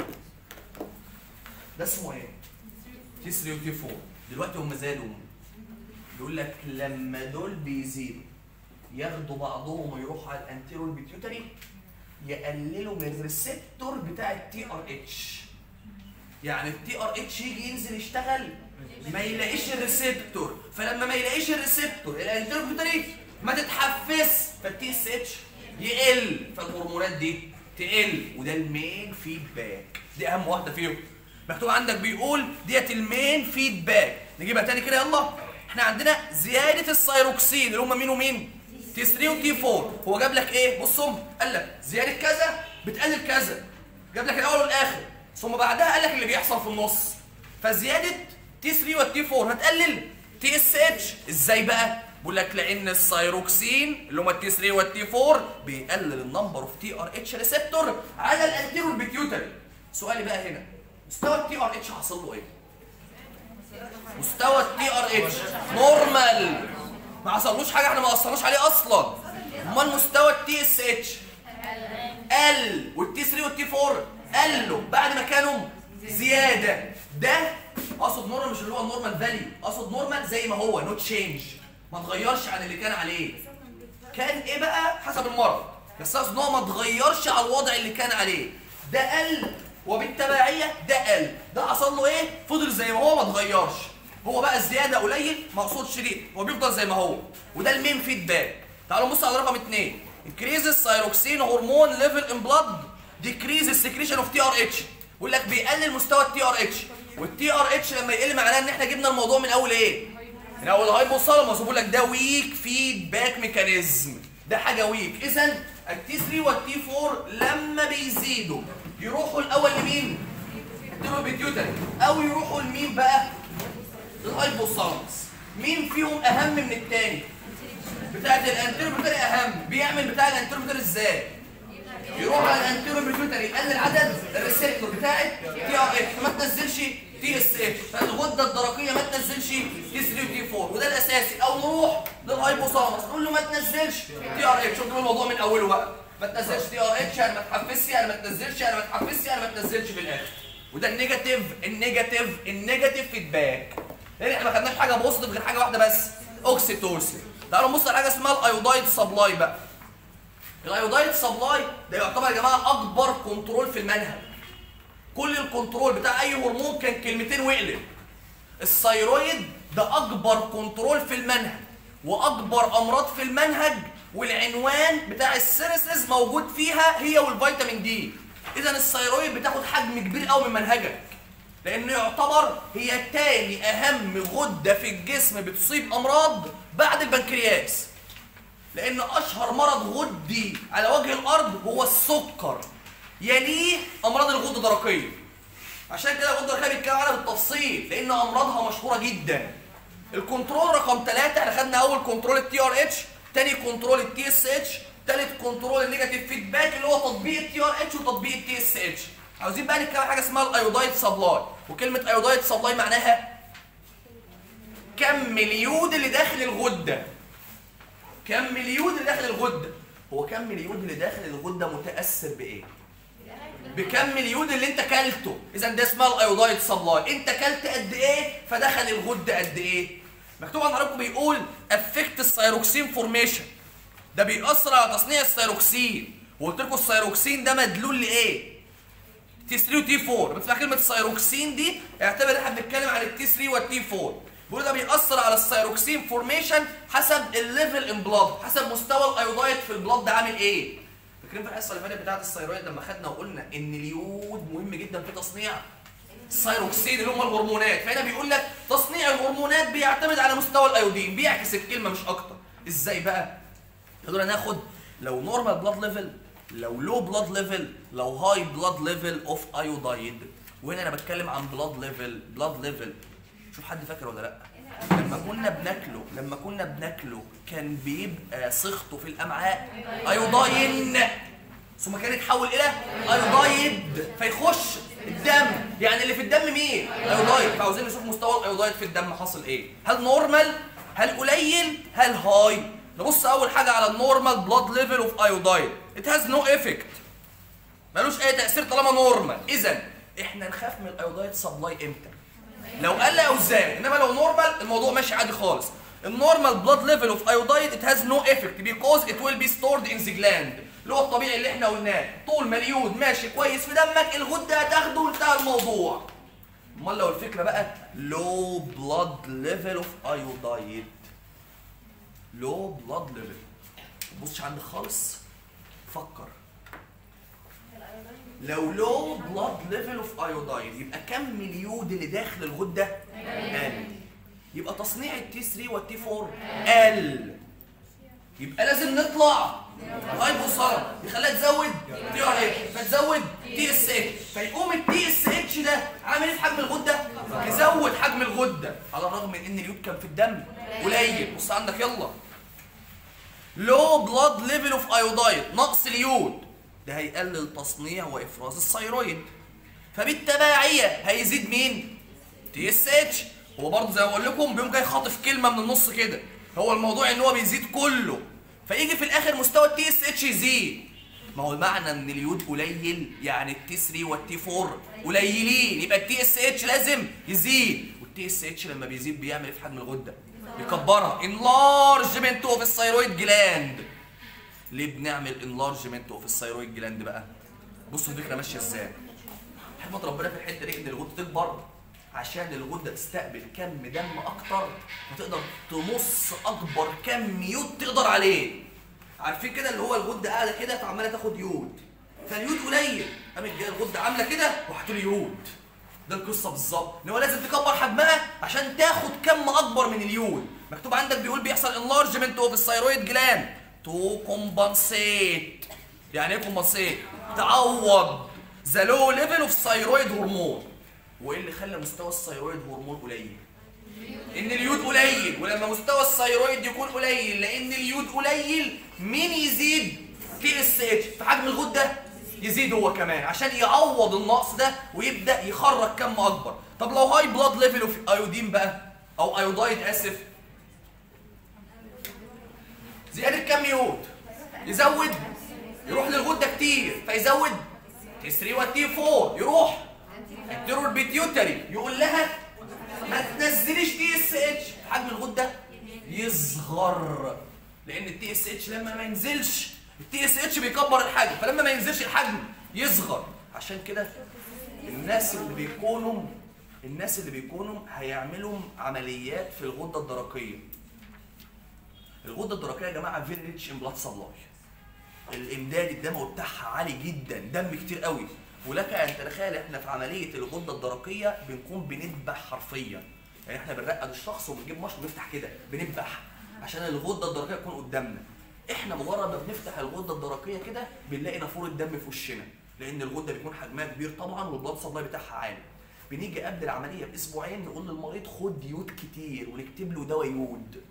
ده اسمه ايه؟ تي 3 وتي 4 دلوقتي هم زادوا بيقول لك لما دول بيزيدوا ياخدوا بعضهم ويروحوا على الانتيرور بيتيوتري يقللوا من الريسبتور بتاع التي ار اتش يعني التي ار اتش يجي ينزل يشتغل ما يلاقيش الريسبتور فلما ما يلاقيش الريسبتور الانتيرور بيتيوتري ما تتحفز فالتي اس اتش يقل فالهرمونات دي تقل وده المين فيدباك دي اهم واحده فيهم مكتوب عندك بيقول ديت المين فيدباك نجيبها تاني كده يلا احنا عندنا زياده الثايروكسين اللي هم مين ومين تي 3 وتي 4 هو جاب لك ايه بصهم قال لك زياده كذا بتقلل كذا جاب لك الاول والاخر ثم بعدها قال لك اللي بيحصل في النص فزياده تي 3 والتي 4 هتقلل تي اس اتش ازاي بقى بقول لك لان الثايروكسين اللي هم التي 3 والتي 4 بيقلل النمبر اوف تي ار اتش ريسبتور على الانتيرور بيتيوتري سؤالي بقى هنا مستوى التي ار اتش حصل له ايه مستوى التي ار اتش نورمال ما حصلوش حاجه احنا ما اثرناش عليه اصلا امال مستوى التي اس اتش قل والتي 3 والتي 4 قلوا بعد ما كانوا زياده ده اقصد نورمال مش اللي هو النورمال فاليو اقصد نورمال زي ما هو نو تشينج ما اتغيرش عن اللي كان عليه كان ايه بقى حسب المرض بس اقصد ان هو ما اتغيرش على الوضع اللي كان عليه ده قل وبالتبعيه ده قل ده حصل له ايه فضل زي ما هو ما اتغيرش هو بقى الزياده قليل ما اقصدش ليه هو بيفضل زي ما هو وده المين فيدباك تعالوا نبص على رقم اثنين increase الثايروكسين هرمون ليفل ان بلاد decrease السكريشن اوف تي ار اتش بيقول لك بيقلل مستوى التي ار اتش والتي ار اتش لما يقل معناه ان احنا جبنا الموضوع من اول ايه من اول هايبوثالاموس بيقول لك ده ويك فيدباك ميكانيزم ده حاجه ويك اذا التي 3 والتي 4 لما بيزيدوا يروحوا الاول لمين التيروبيتيوتري او يروحوا لمين بقى للهايبوثالاموس مين فيهم اهم من الثاني بتاعت الانتيروبيتيوتري اهم بيعمل بتاع الانتيروبيتيوتري ازاي يروح على الانتيروبيتيوتري يقلل عدد الريسبتور بتاعت تي ار اتش فما تنزلش تي اس اتش فالغده الدرقيه ما تنزلش تي 3 وتي 4 وده الاساسي او نروح للهايبوثالاموس نقول له ما تنزلش تي ار اتش شوف الموضوع من اوله بقى ما تنزلش تي ار اتش يعني ما تحفزش يعني ما تنزلش يعني ما تحفزش يعني ما تنزلش في الاخر وده النيجاتيف النيجاتيف النيجاتيف فيدباك لان احنا ما خدناش حاجه بوزيتيف غير حاجه واحده بس اوكسيتوسين تعالوا نبص على حاجه اسمها الايودايد سبلاي بقى الايودايد سبلاي ده يعتبر يا جماعه اكبر كنترول في المنهج كل الكنترول بتاع اي هرمون كان كلمتين وقلب الثيرويد ده اكبر كنترول في المنهج واكبر امراض في المنهج والعنوان بتاع السيرسز موجود فيها هي والفيتامين دي اذا الثيرويد بتاخد حجم كبير قوي من منهجك لانه يعتبر هي تاني اهم غده في الجسم بتصيب امراض بعد البنكرياس لان اشهر مرض غدي على وجه الارض هو السكر يليه امراض الغده الدرقيه عشان كده الغده الدرقيه بيتكلم عنها بالتفصيل لان امراضها مشهوره جدا الكنترول رقم ثلاثة احنا خدنا اول كنترول التي ار اتش تاني كنترول التي اس اتش تالت كنترول النيجاتيف فيدباك اللي هو تطبيق التي ار اتش وتطبيق التي اس اتش عاوزين بقى نتكلم عن حاجه اسمها الايودايد سبلاي وكلمه ايودايد سبلاي معناها كم اليود اللي داخل الغده كم اليود اللي داخل الغده هو كم اليود اللي داخل الغده متاثر بايه بكم اليود اللي انت كلته اذا ده اسمها الايودايد سبلاي انت كلت قد ايه فدخل الغده قد ايه مكتوب عن حضراتكم بيقول افكت الثيروكسين فورميشن ده بيأثر على تصنيع الثيروكسين وقلت لكم الثيروكسين ده مدلول لايه تي 3 وتي 4 بتسمع كلمه ثيروكسين دي اعتبر احنا بنتكلم عن التي 3 والتي 4 بيقول ده بيأثر على الثيروكسين فورميشن حسب الليفل ان بلاد حسب مستوى الايودايد في البلاد ده عامل ايه فاكرين في الحصه اللي فاتت بتاعه الثيرويد لما خدنا وقلنا ان اليود مهم جدا في تصنيع الثيروكسين اللي هم الهرمونات فهنا بيقول لك تصنيع الهرمونات بيعتمد على مستوى الايودين بيعكس الكلمه مش اكتر ازاي بقى خلونا ناخد لو نورمال بلاد ليفل لو لو بلاد ليفل لو هاي بلاد ليفل اوف ايودايد وهنا انا بتكلم عن بلاد ليفل بلاد ليفل شوف حد فاكر ولا لا لما كنا بناكله لما كنا بناكله كان بيبقى صيغته في الامعاء ايوداين ثم كان يتحول الى ايودايد فيخش الدم يعني اللي في الدم مين ايودايد فعاوزين نشوف مستوى الايودايد في الدم حاصل ايه هل نورمال هل قليل هل هاي نبص اول حاجه على النورمال بلاد ليفل اوف ايودايد ات هاز نو افكت ملوش اي تاثير طالما نورمال اذا احنا نخاف من الايودايد سبلاي امتى لو قل او زاد انما لو نورمال الموضوع ماشي عادي خالص النورمال بلاد ليفل اوف ايودايد ات هاز نو افكت بيكوز ات ويل بي ستورد ان ذا جلاند اللي هو الطبيعي اللي احنا قلناه طول ما اليود ماشي كويس في دمك الغده هتاخده وانتهى الموضوع امال لو الفكره بقى لو بلاد ليفل اوف ايودايد لو بلاد ليفل ما تبصش عندك خالص فكر لو لو بلاد ليفل اوف ايودايد يبقى كم اليود اللي داخل الغده قل يبقى تصنيع التي 3 والتي 4 قل يبقى لازم نطلع هايبوثالاموس يخليها تزود تي ار اتش فتزود تي اس اتش فيقوم التي اس اتش ده عامل ايه في حجم الغده؟ يزود حجم الغده على الرغم من ان اليود كان في الدم قليل بص عندك يلا لو بلاد ليفل اوف ايودايد نقص اليود ده هيقلل تصنيع وافراز الثيرويد فبالتبعيه هيزيد مين؟ تي اس اتش هو برضه زي ما بقول لكم بيقوم جاي خاطف كلمه من النص كده هو الموضوع ان هو بيزيد كله فيجي في الاخر مستوى التي اس اتش يزيد ما هو معنى ان اليود قليل يعني التي 3 والتي 4 قليلين يبقى التي اس اتش لازم يزيد والتي اس اتش لما بيزيد بيعمل ايه في حجم الغده؟ بيكبرها انلارجمنت اوف الثيرويد جلاند ليه بنعمل انلارجمنت اوف الثيرويد جلاند بقى؟ بصوا الفكره ماشيه ازاي؟ حكمه ربنا في الحته دي ان الغده تكبر عشان الغده تستقبل كم دم اكتر وتقدر تمص اكبر كم يود تقدر عليه عارفين كده اللي هو الغده قاعده كده فعماله تاخد يود فاليود قليل قامت جايه الغده عامله كده وحطوا لي يود ده القصه بالظبط ان هو لازم تكبر حجمها عشان تاخد كم اكبر من اليود مكتوب عندك بيقول بيحصل انلارجمنت اوف الثيرويد جلاند تو كومبنسيت يعني ايه كومبنسيت تعوض ذا لو ليفل اوف ثيرويد هرمون وايه اللي خلى مستوى الثيرويد هرمون قليل ان اليود قليل ولما مستوى الثيرويد يكون قليل لان اليود قليل مين يزيد تي اس اتش في حجم الغده يزيد هو كمان عشان يعوض النقص ده ويبدا يخرج كم اكبر طب لو هاي بلاد ليفل اوف ايودين بقى او ايودايد اسف زياده كم يود يزود يروح للغده كتير فيزود تي 3 والتي 4 يروح التيرو البيتيوتري يقول لها ما تنزليش تي اس اتش حجم الغده يصغر لان التي اس اتش لما ما ينزلش التي اس اتش بيكبر الحجم فلما ما ينزلش الحجم يصغر عشان كده الناس اللي بيكونوا الناس اللي بيكونوا هيعملوا عمليات في الغده الدرقيه الغده الدرقيه يا جماعه فيري ريتش ان بلاد سبلاي الامداد الدموي بتاعها عالي جدا دم كتير قوي ولك ان تتخيل احنا في عمليه الغده الدرقيه بنكون بنذبح حرفيا يعني احنا بنرقد الشخص وبنجيب مشط بنفتح كده بنذبح عشان الغده الدرقيه تكون قدامنا احنا مجرد ما بنفتح الغده الدرقيه كده بنلاقي نافوره دم في وشنا لان الغده بيكون حجمها كبير طبعا والبلاد سبلاي بتاعها عالي بنيجي قبل العمليه باسبوعين نقول للمريض خد يود كتير ونكتب له دواء يود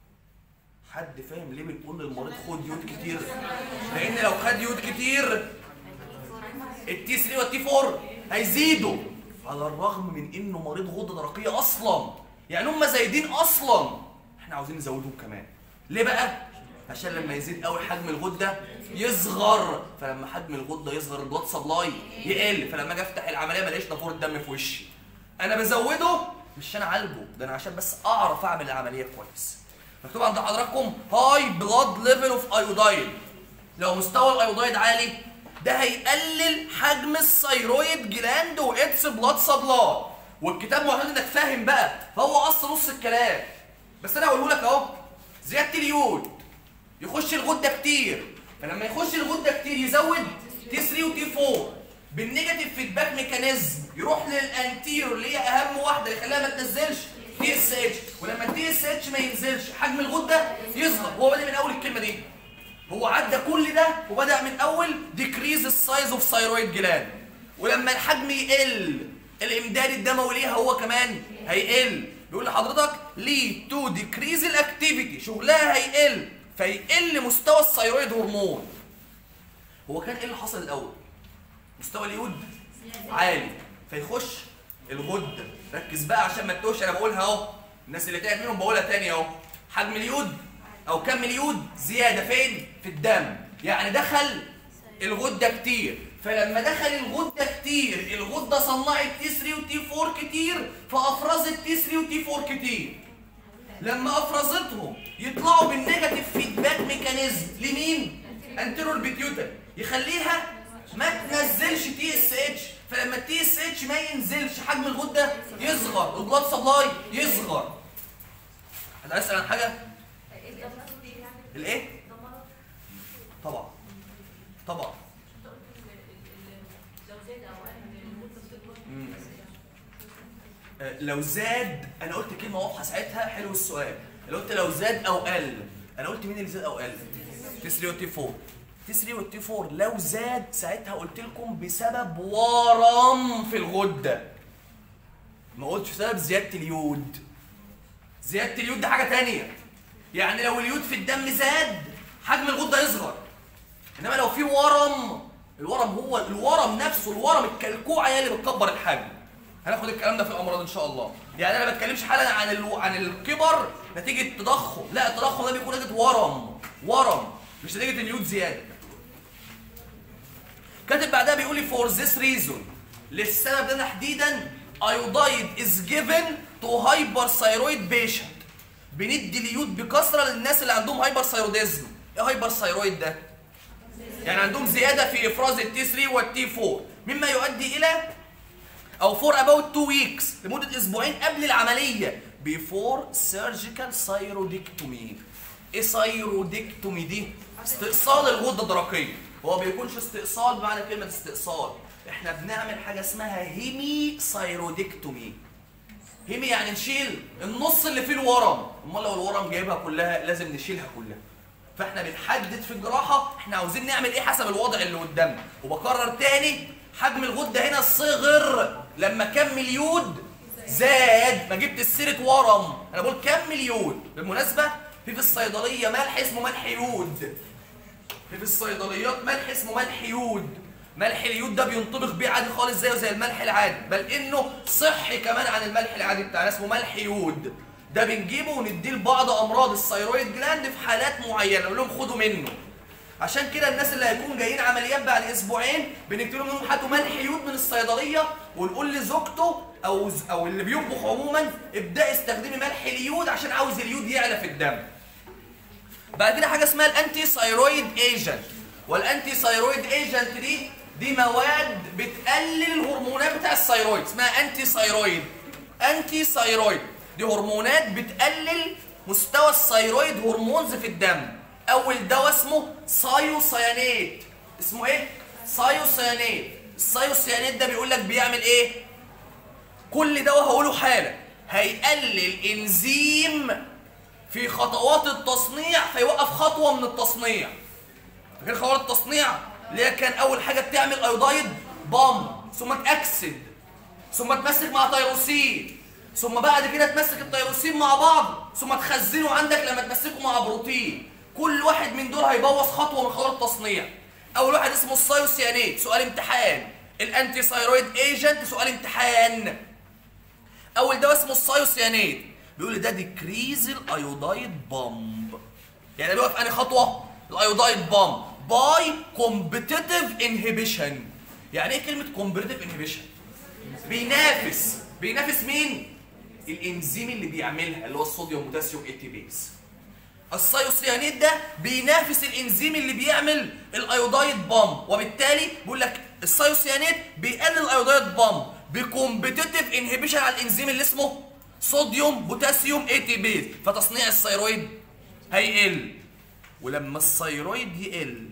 حد فاهم ليه بنقول للمريض خد يود كتير لان لو خد يود كتير التي 3 والتي 4 هيزيدوا على الرغم من انه مريض غده درقيه اصلا يعني هم زايدين اصلا احنا عاوزين نزودهم كمان ليه بقى عشان لما يزيد قوي حجم الغده يصغر فلما حجم الغده يصغر البلاد سبلاي يقل فلما اجي افتح العمليه ما الاقيش نافوره دم في وشي انا بزوده مش عشان اعالجه ده انا عشان بس اعرف اعمل العمليه كويس مكتوب عند حضراتكم هاي بلاد ليفل اوف ايودايد لو مستوى الايودايد عالي ده هيقلل حجم الثيرويد جلاند واتس بلاد سبلاي والكتاب معتمد انك فاهم بقى فهو اصل نص الكلام بس انا هقوله لك اهو زياده اليود يخش الغده كتير فلما يخش الغده كتير يزود تي 3 وتي 4 بالنيجاتيف فيدباك ميكانيزم يروح للانتيرو اللي هي اهم واحده يخليها ما تنزلش تي اس اتش ولما التي اس اتش ما ينزلش حجم الغده يصغر هو بادئ من اول الكلمه دي هو عدى كل ده وبدا من اول ديكريز السايز اوف ثايرويد جلاند ولما الحجم يقل الامداد الدموي ليها هو كمان هيقل بيقول لحضرتك لي تو ديكريز الاكتيفيتي شغلها هيقل فيقل مستوى الثايرويد هرمون هو كان ايه اللي حصل الاول مستوى اليود عالي فيخش الغده ركز بقى عشان ما تتوهش انا بقولها اهو الناس اللي تعب منهم بقولها تاني اهو حجم اليود او كم اليود زياده فين في الدم يعني دخل الغده كتير فلما دخل الغده كتير الغده صنعت تي 3 وتي 4 كتير فافرزت تي 3 وتي 4 كتير لما افرزتهم يطلعوا بالنيجاتيف فيدباك ميكانيزم لمين؟ انترو البيتيوتر يخليها ما تنزلش تي اس اتش فلما التي اس اتش ما ينزلش حجم الغده يصغر البلاد سبلاي يصغر انا عايز اسال عن حاجه الايه؟ طبعا طبعا مم. آه، لو زاد انا قلت كلمه واضحه ساعتها حلو السؤال انا قلت لو زاد او قل انا قلت مين اللي زاد او قل تي 3 والتي 4 تي 3 والتي 4 لو زاد ساعتها قلت لكم بسبب ورم في الغده ما قلتش بسبب زياده اليود زياده اليود ده حاجه تانية يعني لو اليود في الدم زاد حجم الغده يصغر انما لو في ورم الورم هو الورم نفسه الورم الكلكوعه هي اللي بتكبر الحجم هناخد الكلام ده في الامراض ان شاء الله يعني انا ما بتكلمش حالا عن ال... عن الكبر نتيجه تضخم لا التضخم ده بيكون نتيجه ورم ورم مش نتيجه اليود زياده كاتب بعدها بيقول لي فور ذيس ريزون للسبب ده تحديدا ايودايد از جيفن تو هايبر ثايرويد بيشنت بندي اليود بكثره للناس اللي عندهم هايبر ثايروديزم ايه هايبر ثايرويد ده يعني عندهم زياده في افراز التي 3 والتي 4 مما يؤدي الى او فور اباوت 2 ويكس لمده اسبوعين قبل العمليه بيفور سيرجيكال ثايرودكتومي ايه ثايرودكتومي دي استئصال الغده الدرقيه هو ما بيكونش استئصال بمعنى كلمه استئصال احنا بنعمل حاجه اسمها هيمي ثايرودكتومي هيمي يعني نشيل النص اللي فيه الورم امال لو الورم جايبها كلها لازم نشيلها كلها فاحنا بنحدد في الجراحه احنا عاوزين نعمل ايه حسب الوضع اللي قدامنا وبكرر تاني حجم الغده هنا صغر لما كم اليود زاد ما جبت سيره ورم انا بقول كم اليود بالمناسبه في في الصيدليه ملح اسمه ملح يود في في الصيدليات ملح اسمه ملح يود ملح اليود ده بينطبخ بيه عادي خالص زيه زي الملح العادي بل انه صحي كمان عن الملح العادي بتاعنا اسمه ملح يود ده بنجيبه ونديه لبعض امراض الثيرويد جلاند في حالات معينه نقول لهم خدوا منه عشان كده الناس اللي هيكونوا جايين عمليات بعد اسبوعين بنكتب لهم انهم هاتوا ملح يود من الصيدليه ونقول لزوجته او او اللي بيطبخ عموما ابداي استخدمي ملح اليود عشان عاوز اليود يعلى في الدم بعد كده حاجه اسمها الانتي ثايرويد ايجنت والانتي ثايرويد ايجنت دي دي مواد بتقلل الهرمونات بتاع الثايرويد اسمها انتي ثايرويد انتي ثايرويد دي هرمونات بتقلل مستوى الثايرويد هرمونز في الدم اول دواء اسمه سايوسيانيت اسمه ايه سايوسيانيت السايوسيانيت ده بيقول لك بيعمل ايه كل دواء هقوله حالا هيقلل انزيم في خطوات التصنيع فيوقف خطوه من التصنيع فاكر خطوات التصنيع اللي هي كان اول حاجه بتعمل ايودايد بام ثم تاكسد ثم تمسك مع تيروسين ثم بعد كده تمسك التيروسين مع بعض ثم تخزنه عندك لما تمسكه مع بروتين كل واحد من دول هيبوظ خطوه من خطوات التصنيع اول واحد اسمه السايوسيانيت سؤال امتحان الانتي ثايرويد ايجنت سؤال امتحان اول دواء اسمه السايوسيانيت بيقول لي ده ديكريز الايودايد بامب يعني بيوقف انهي خطوه الايودايد بامب باي كومبتيتيف انهبيشن يعني ايه كلمه كومبتيتيف انهبيشن بينافس بينافس مين الانزيم اللي بيعملها اللي هو الصوديوم بوتاسيوم اي تي بيز السايوسيانيد ده بينافس الانزيم اللي بيعمل الايودايد بامب وبالتالي بيقول لك السايوسيانيد بيقلل الايودايد بامب بكومبتيتيف انهبيشن على الانزيم اللي اسمه صوديوم بوتاسيوم اي تي بيز فتصنيع الثيرويد هيقل ولما الثيرويد يقل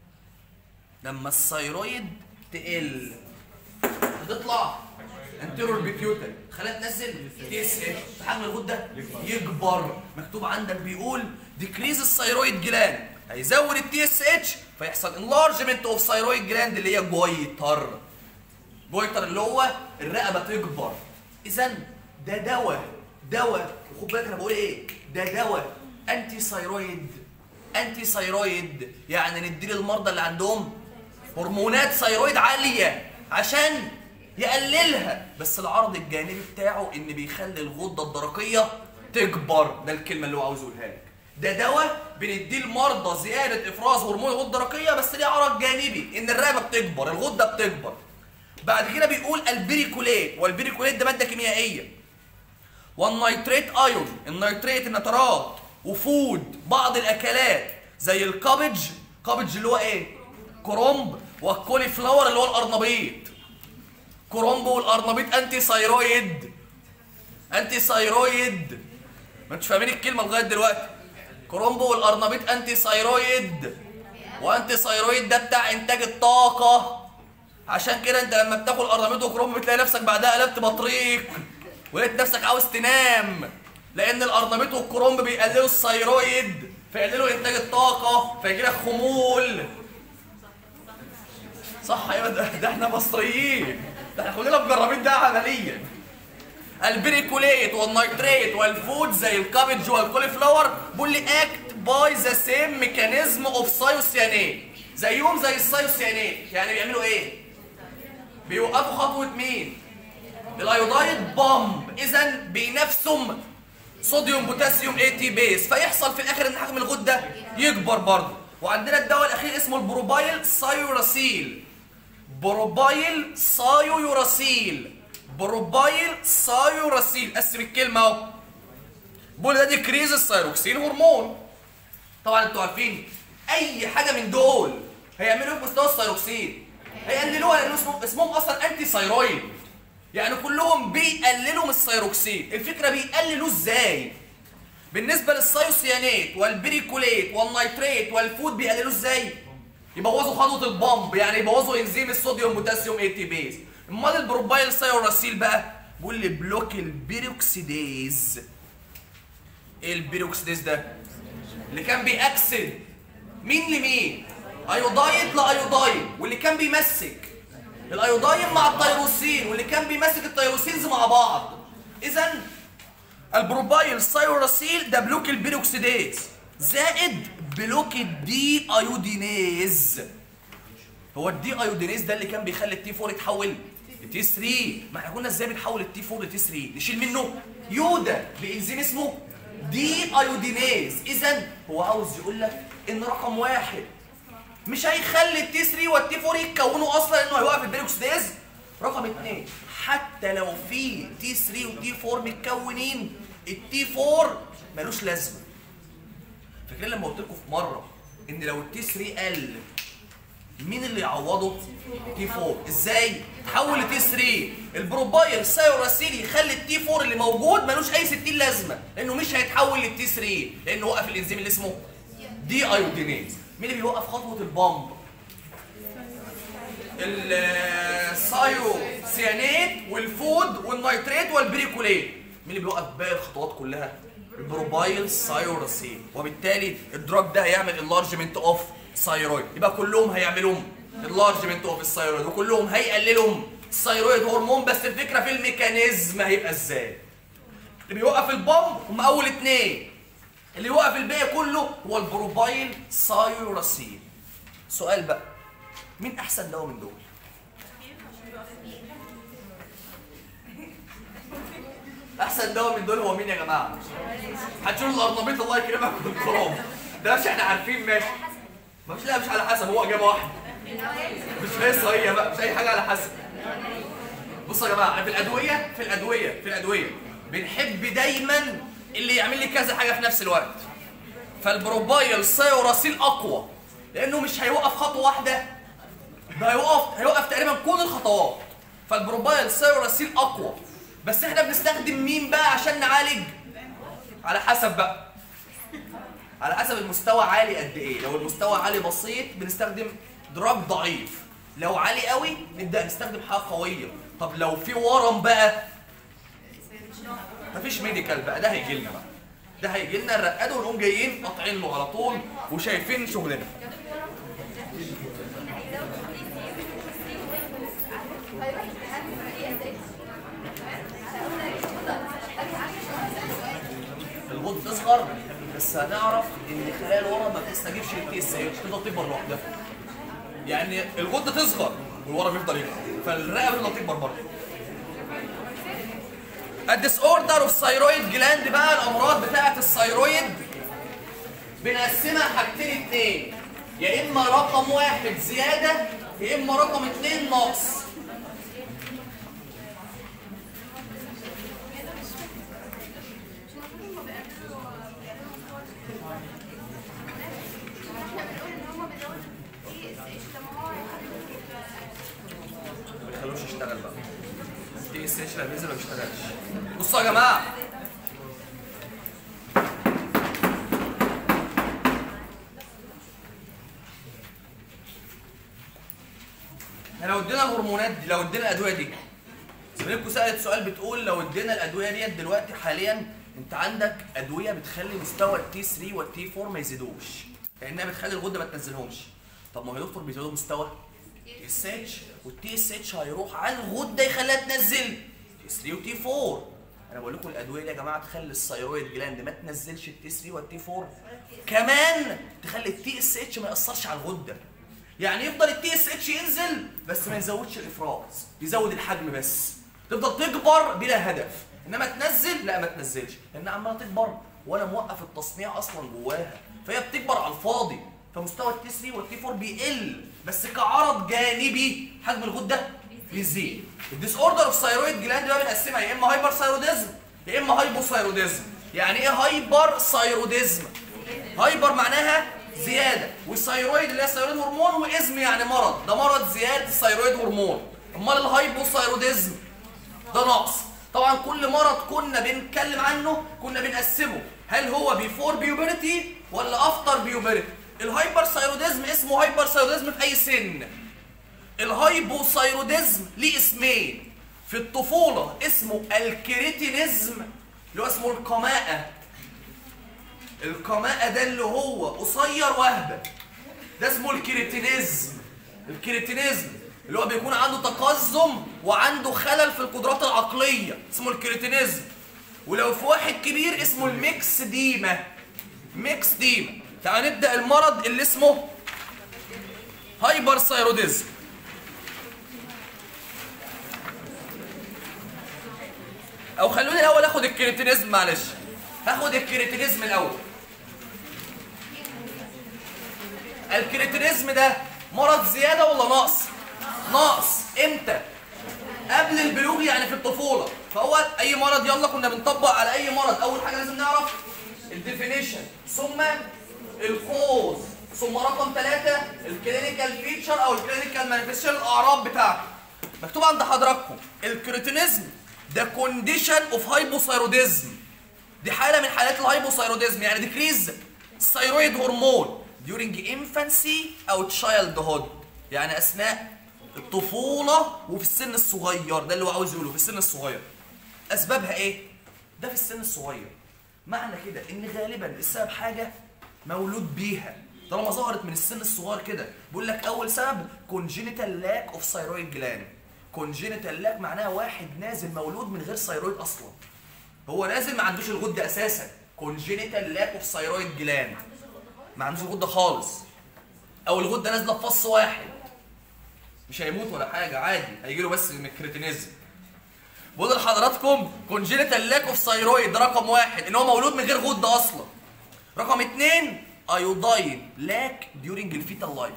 لما الثيرويد تقل هتطلع انتيرور بيتيوتري خلاها تنزل تسهل حجم الغده يكبر مكتوب عندك بيقول ديكريز الثيرويد جلاند هيزود التي اس اتش فيحصل انلارجمنت اوف ثايرويد جلاند اللي هي جويتر جويتر اللي هو الرقبه تكبر اذا ده دواء دواء وخد بالك انا بقول ايه ده دواء انتي ثايرويد انتي ثايرويد يعني نديه للمرضى اللي عندهم هرمونات ثايرويد عاليه عشان يقللها بس العرض الجانبي بتاعه ان بيخلي الغده الدرقيه تكبر ده الكلمه اللي هو عاوز يقولها لك ده دواء بنديه لمرضى زياده افراز هرمون الغده الدرقيه بس ليه عرض جانبي ان الرقبه بتكبر الغده بتكبر بعد كده بيقول البريكوليت والبريكوليت ده ماده كيميائيه والنيتريت ايون النيتريت النترات وفود بعض الاكلات زي الكابج كابج اللي هو ايه كرومب والكولي فلاور اللي هو القرنبيط كرومب والقرنبيط انتي ثايرويد انتي ثايرويد ما انتوا فاهمين الكلمه لغايه دلوقتي كرومب والقرنبيط انتي ثايرويد وانتي ثايرويد ده بتاع انتاج الطاقه عشان كده انت لما بتاكل قرنبيط وكرومب بتلاقي نفسك بعدها قلبت بطريق ولقيت نفسك عاوز تنام لان القرنبيط والكرومب بيقللوا الثايرويد فيقللوا انتاج الطاقه فيجي لك خمول صح ايوه ده, ده احنا مصريين ده احنا كلنا مجربين ده عمليا البريكوليت والنيتريت والفود زي الكابج والكولي فلاور بيقول لي اكت باي ذا سيم ميكانيزم اوف سايوسيانيت زيهم زي السايوسيانيت يعني بيعملوا ايه؟ بيوقفوا خطوه مين؟ الايودايد بامب اذا بينافسوا صوديوم بوتاسيوم اي تي بيز فيحصل في الاخر ان حجم الغده يكبر برضه وعندنا الدواء الاخير اسمه البروبايل سايوراسيل بروبايل سايوراسيل بروبايل سايوراسيل قسم الكلمه اهو بقول ده ديكريز السيروكسين هرمون طبعا انتوا عارفين اي حاجه من دول هيعملوا ايه في مستوى السيروكسين هيقللوها لان اسمهم, اسمهم اصلا انتي ثايرويد يعني كلهم بيقللوا من السيروكسين الفكره بيقللوا ازاي بالنسبه للسايوسيانات والبريكوليت والنيتريت والفود بيقللوا ازاي يبوظوا خطوه البامب يعني يبوظوا انزيم الصوديوم بوتاسيوم اي تي بيز امال البروبايل سايوراسيل بقى بيقول لي بلوك البيروكسيديز ايه البيروكسيديز ده اللي كان بيأكسد مين لمين ايودايد لايودايد واللي كان بيمسك الايوداين مع التيروسين واللي كان بيمسك التيروسينز مع بعض اذا البروبايل سايوراسيل ده بلوك البيروكسيديز زائد بلوك الدي ايودينيز هو الدي ايودينيز ده اللي كان بيخلي التي 4 يتحول لتي 3 ما احنا قلنا ازاي بنحول التي 4 لتي 3 نشيل منه يودا بانزيم اسمه دي ايودينيز اذا هو عاوز يقول لك ان رقم واحد مش هيخلي التي 3 والتي 4 يتكونوا اصلا انه هيوقف البيروكسيديز رقم اثنين حتى لو في تي 3 وتي 4 متكونين التي 4 ملوش لازمه فاكرين لما قلت لكم في مره ان لو التي 3 قل مين اللي يعوضه؟ تي 4 ازاي؟ تحول لتي 3 البروبايل سايوراسيل يخلي التي 4 اللي موجود ملوش اي 60 لازمه لانه مش هيتحول للتي 3 لانه وقف الانزيم اللي اسمه دي ايودينيز مين اللي بيوقف خطوه البامب؟ السايوسيانات والفود والنيتريت والبريكوليت مين اللي بيوقف باقي الخطوات كلها؟ البروبايل سايوراسيل وبالتالي الدراج ده هيعمل انلارجمنت اوف ثايرويد يبقى كلهم هيعملوا انلارجمنت اوف الثايرويد وكلهم هيقللوا الثايرويد هرمون بس الفكره في الميكانيزم هيبقى ازاي اللي بيوقف البامب هم اول اتنين اللي يوقف الباقي كله هو البروبايل سايوراسيل سؤال بقى مين احسن دواء من دول احسن دواء من دول هو مين يا جماعه هتشوفوا الارنبيط الله يكرمك والكرام ده مش احنا عارفين ماشي مش لا مش على حسب هو اجابه واحده مش هيصه هي بقى مش اي حاجه على حسب بصوا يا جماعه احنا في الادويه في الادويه في الادويه بنحب دايما اللي يعمل لي كذا حاجه في نفس الوقت فالبروبايل سايوراسيل اقوى لانه مش هيوقف خطوه واحده ده هيوقف هيوقف تقريبا كل الخطوات فالبروبايل سايوراسيل اقوى بس احنا بنستخدم مين بقى عشان نعالج على حسب بقى على حسب المستوى عالي قد ايه لو المستوى عالي بسيط بنستخدم دراج ضعيف لو عالي قوي نبدا نستخدم حاجه قويه طب لو في ورم بقى مفيش ميديكال بقى ده هيجي لنا بقى ده هيجي لنا نرقده ونقوم جايين قاطعين له على طول وشايفين شغلنا الغد تصغر بس هنعرف ان خلايا الورم ما بتستجيبش للتي اس اتش تفضل تكبر لوحدها يعني الغده تصغر والورم يفضل يكبر فالرئه بتفضل تكبر برضه الديس اوردر اوف ثايرويد جلاند بقى الامراض بتاعه الثايرويد بنقسمها حاجتين اتنين يا اما رقم واحد زياده يا اما رقم اتنين ناقص ما بيخلوش يشتغل بقى تي اس اتش لما ينزل ما بيشتغلش بصوا يا جماعه احنا لو ادينا الهرمونات دي لو ادينا الادويه دي زميلكم سالت سؤال بتقول لو ادينا الادويه ديت دلوقتي حاليا انت عندك ادويه بتخلي مستوى التي 3 والتي 4 ما يزيدوش لانها بتخلي الغده ما تنزلهمش طب ما هو يا دكتور بيزودوا مستوى تي اس اتش والتي اس اتش هيروح على الغده يخليها تنزل تي 3 وتي 4 انا بقول لكم الادويه دي يا جماعه تخلي الثايرويد جلاند ما تنزلش التي 3 والتي 4 كمان تخلي التي اس اتش ما ياثرش على الغده يعني يفضل التي اس اتش ينزل بس ما يزودش الافراز يزود الحجم بس تفضل تكبر بلا هدف انما تنزل لا ما تنزلش لانها عماله تكبر وانا موقف التصنيع اصلا جواها فهي بتكبر على الفاضي فمستوى التي 3 والتي 4 بيقل بس كعرض جانبي حجم الغده بيزيد الديس اوردر اوف ثايرويد جلاند بقى بنقسمها يا اما هايبر ثايروديزم يا اما هايبوثايروديزم يعني ايه هايبر ثايروديزم هايبر معناها زياده والثايرويد اللي هي الثايرويد هرمون وازم يعني مرض ده مرض زياده الثايرويد هرمون امال الهايبوثايروديزم ده نقص طبعا كل مرض كنا بنتكلم عنه كنا بنقسمه هل هو بيفور بيوبرتي ولا افتر بيوبرتي الهايبر ثايروديزم اسمه هايبر ثايروديزم في اي سن الهايبوثايروديزم ليه اسمين في الطفوله اسمه الكريتينيزم اللي هو اسمه القماءه القماءه ده اللي هو قصير وهبه ده اسمه الكريتينيزم الكريتينيزم اللي هو بيكون عنده تقزم وعنده خلل في القدرات العقليه اسمه الكريتينيزم ولو في واحد كبير اسمه الميكس ديما ميكس ديما تعال نبدا المرض اللي اسمه هايبر ثايروديزم او خلوني الاول اخد الكريتينيزم معلش هاخد الكريتينيزم الاول الكريتينيزم ده مرض زياده ولا نقص نقص امتى قبل البلوغ يعني في الطفوله فهو اي مرض يلا كنا بنطبق على اي مرض اول حاجه لازم نعرف الديفينيشن ثم الكوز ثم رقم ثلاثة الكلينيكال فيتشر او الكلينيكال مانيفستيشن الاعراض بتاعته مكتوب عند حضراتكم الكريتينيزم ده كونديشن اوف هايبوثايروديزم دي حاله من حالات الهايبوثايروديزم يعني ديكريز الثايرويد هرمون during infancy او childhood يعني اثناء الطفوله وفي السن الصغير ده اللي هو عاوز يقوله في السن الصغير اسبابها ايه ده في السن الصغير معنى كده ان غالبا السبب حاجه مولود بيها طالما ظهرت من السن الصغير كده بيقول لك اول سبب congenital lack of thyroid gland congenital lack معناها واحد نازل مولود من غير ثايرويد اصلا هو نازل ما عندوش الغده اساسا congenital lack of thyroid gland ما عندوش الغده خالص او الغده نازله في فص واحد مش هيموت ولا حاجه عادي هيجي له بس من الكريتينيزم بقول لحضراتكم كونجينيتال لاك اوف ثايرويد ده رقم واحد ان هو مولود من غير غده اصلا رقم اتنين ايوداين لاك ديورنج الفيتال لايف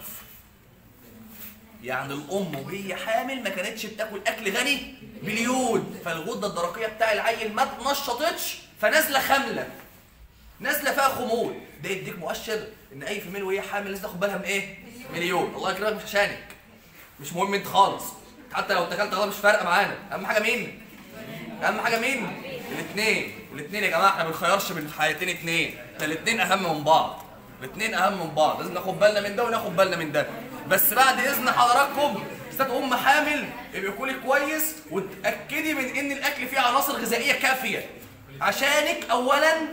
يعني الام وهي حامل ما كانتش بتاكل اكل غني باليود فالغده الدرقيه بتاع العيل ما اتنشطتش فنازله خامله نازله فيها خمول ده يديك مؤشر ان اي فيميل وهي حامل لازم تاخد بالها من ايه؟ مليون الله يكرمك مش عشانك مش مهم انت خالص حتى لو اتكلت غلط مش فارقه معانا اهم حاجه مين؟ اهم حاجه مين؟ الاثنين الاثنين يا جماعه احنا ما بنخيرش بين حياتين اثنين احنا الاثنين اهم من بعض الاثنين اهم من بعض لازم ناخد بالنا من ده وناخد بالنا من ده بس بعد اذن حضراتكم استاذ ام حامل يبقى كلي كويس وتاكدي من ان الاكل فيه عناصر غذائيه كافيه عشانك اولا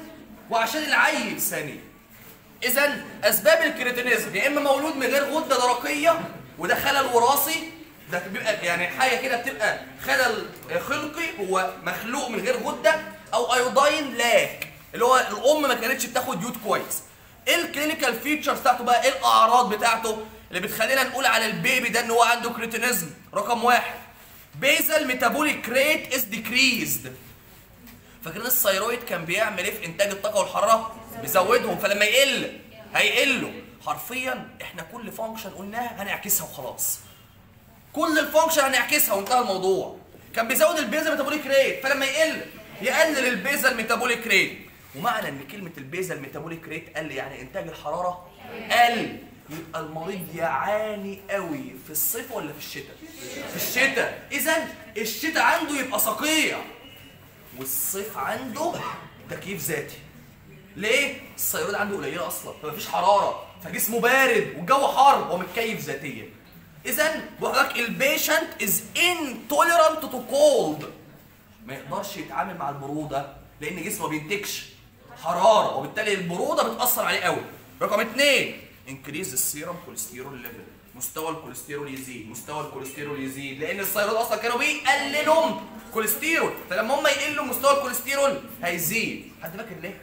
وعشان العيل ثانيا اذا اسباب الكريتينيزم يا اما مولود من غير غده درقيه وده خلل وراثي ده بيبقى يعني حاجه كده بتبقى خلل خلقي هو مخلوق من غير غده او ايوداين لاك اللي هو الام ما كانتش بتاخد يود كويس ايه الكلينيكال فيتشرز بتاعته بقى ايه الاعراض بتاعته اللي بتخلينا نقول على البيبي ده ان هو عنده كريتينيزم رقم واحد بيزل ميتابوليك ريت از ديكريزد فاكرين الثيرويد كان بيعمل ايه في انتاج الطاقه والحراره بيزودهم فلما يقل هيقلوا حرفيا احنا كل فانكشن قلناها هنعكسها وخلاص كل الفانكشن هنعكسها وانتهى الموضوع كان بيزود البيزا ميتابوليك ريت فلما يقل يقلل البيزا الميتابوليك ريت ومعنى ان كلمه البيزا الميتابوليك ريت قل يعني انتاج الحراره قل يبقى المريض يعاني قوي في الصيف ولا في الشتاء في الشتاء اذا الشتاء عنده يبقى صقيع والصيف عنده تكييف ذاتي ليه الثيرويد عنده قليله اصلا فمفيش حراره فجسمه بارد والجو حر هو متكيف ذاتيا اذا بقول لك البيشنت از intolerant تو كولد ما يقدرش يتعامل مع البروده لان جسمه ما بينتجش حراره وبالتالي البروده بتاثر عليه قوي رقم اثنين انكريز السيرم كوليسترول ليفل مستوى الكوليسترول يزيد مستوى الكوليسترول يزيد لان الثيرويد اصلا كانوا بيقللوا كوليسترول فلما هم يقلوا مستوى الكوليسترول هيزيد حد فاكر ليه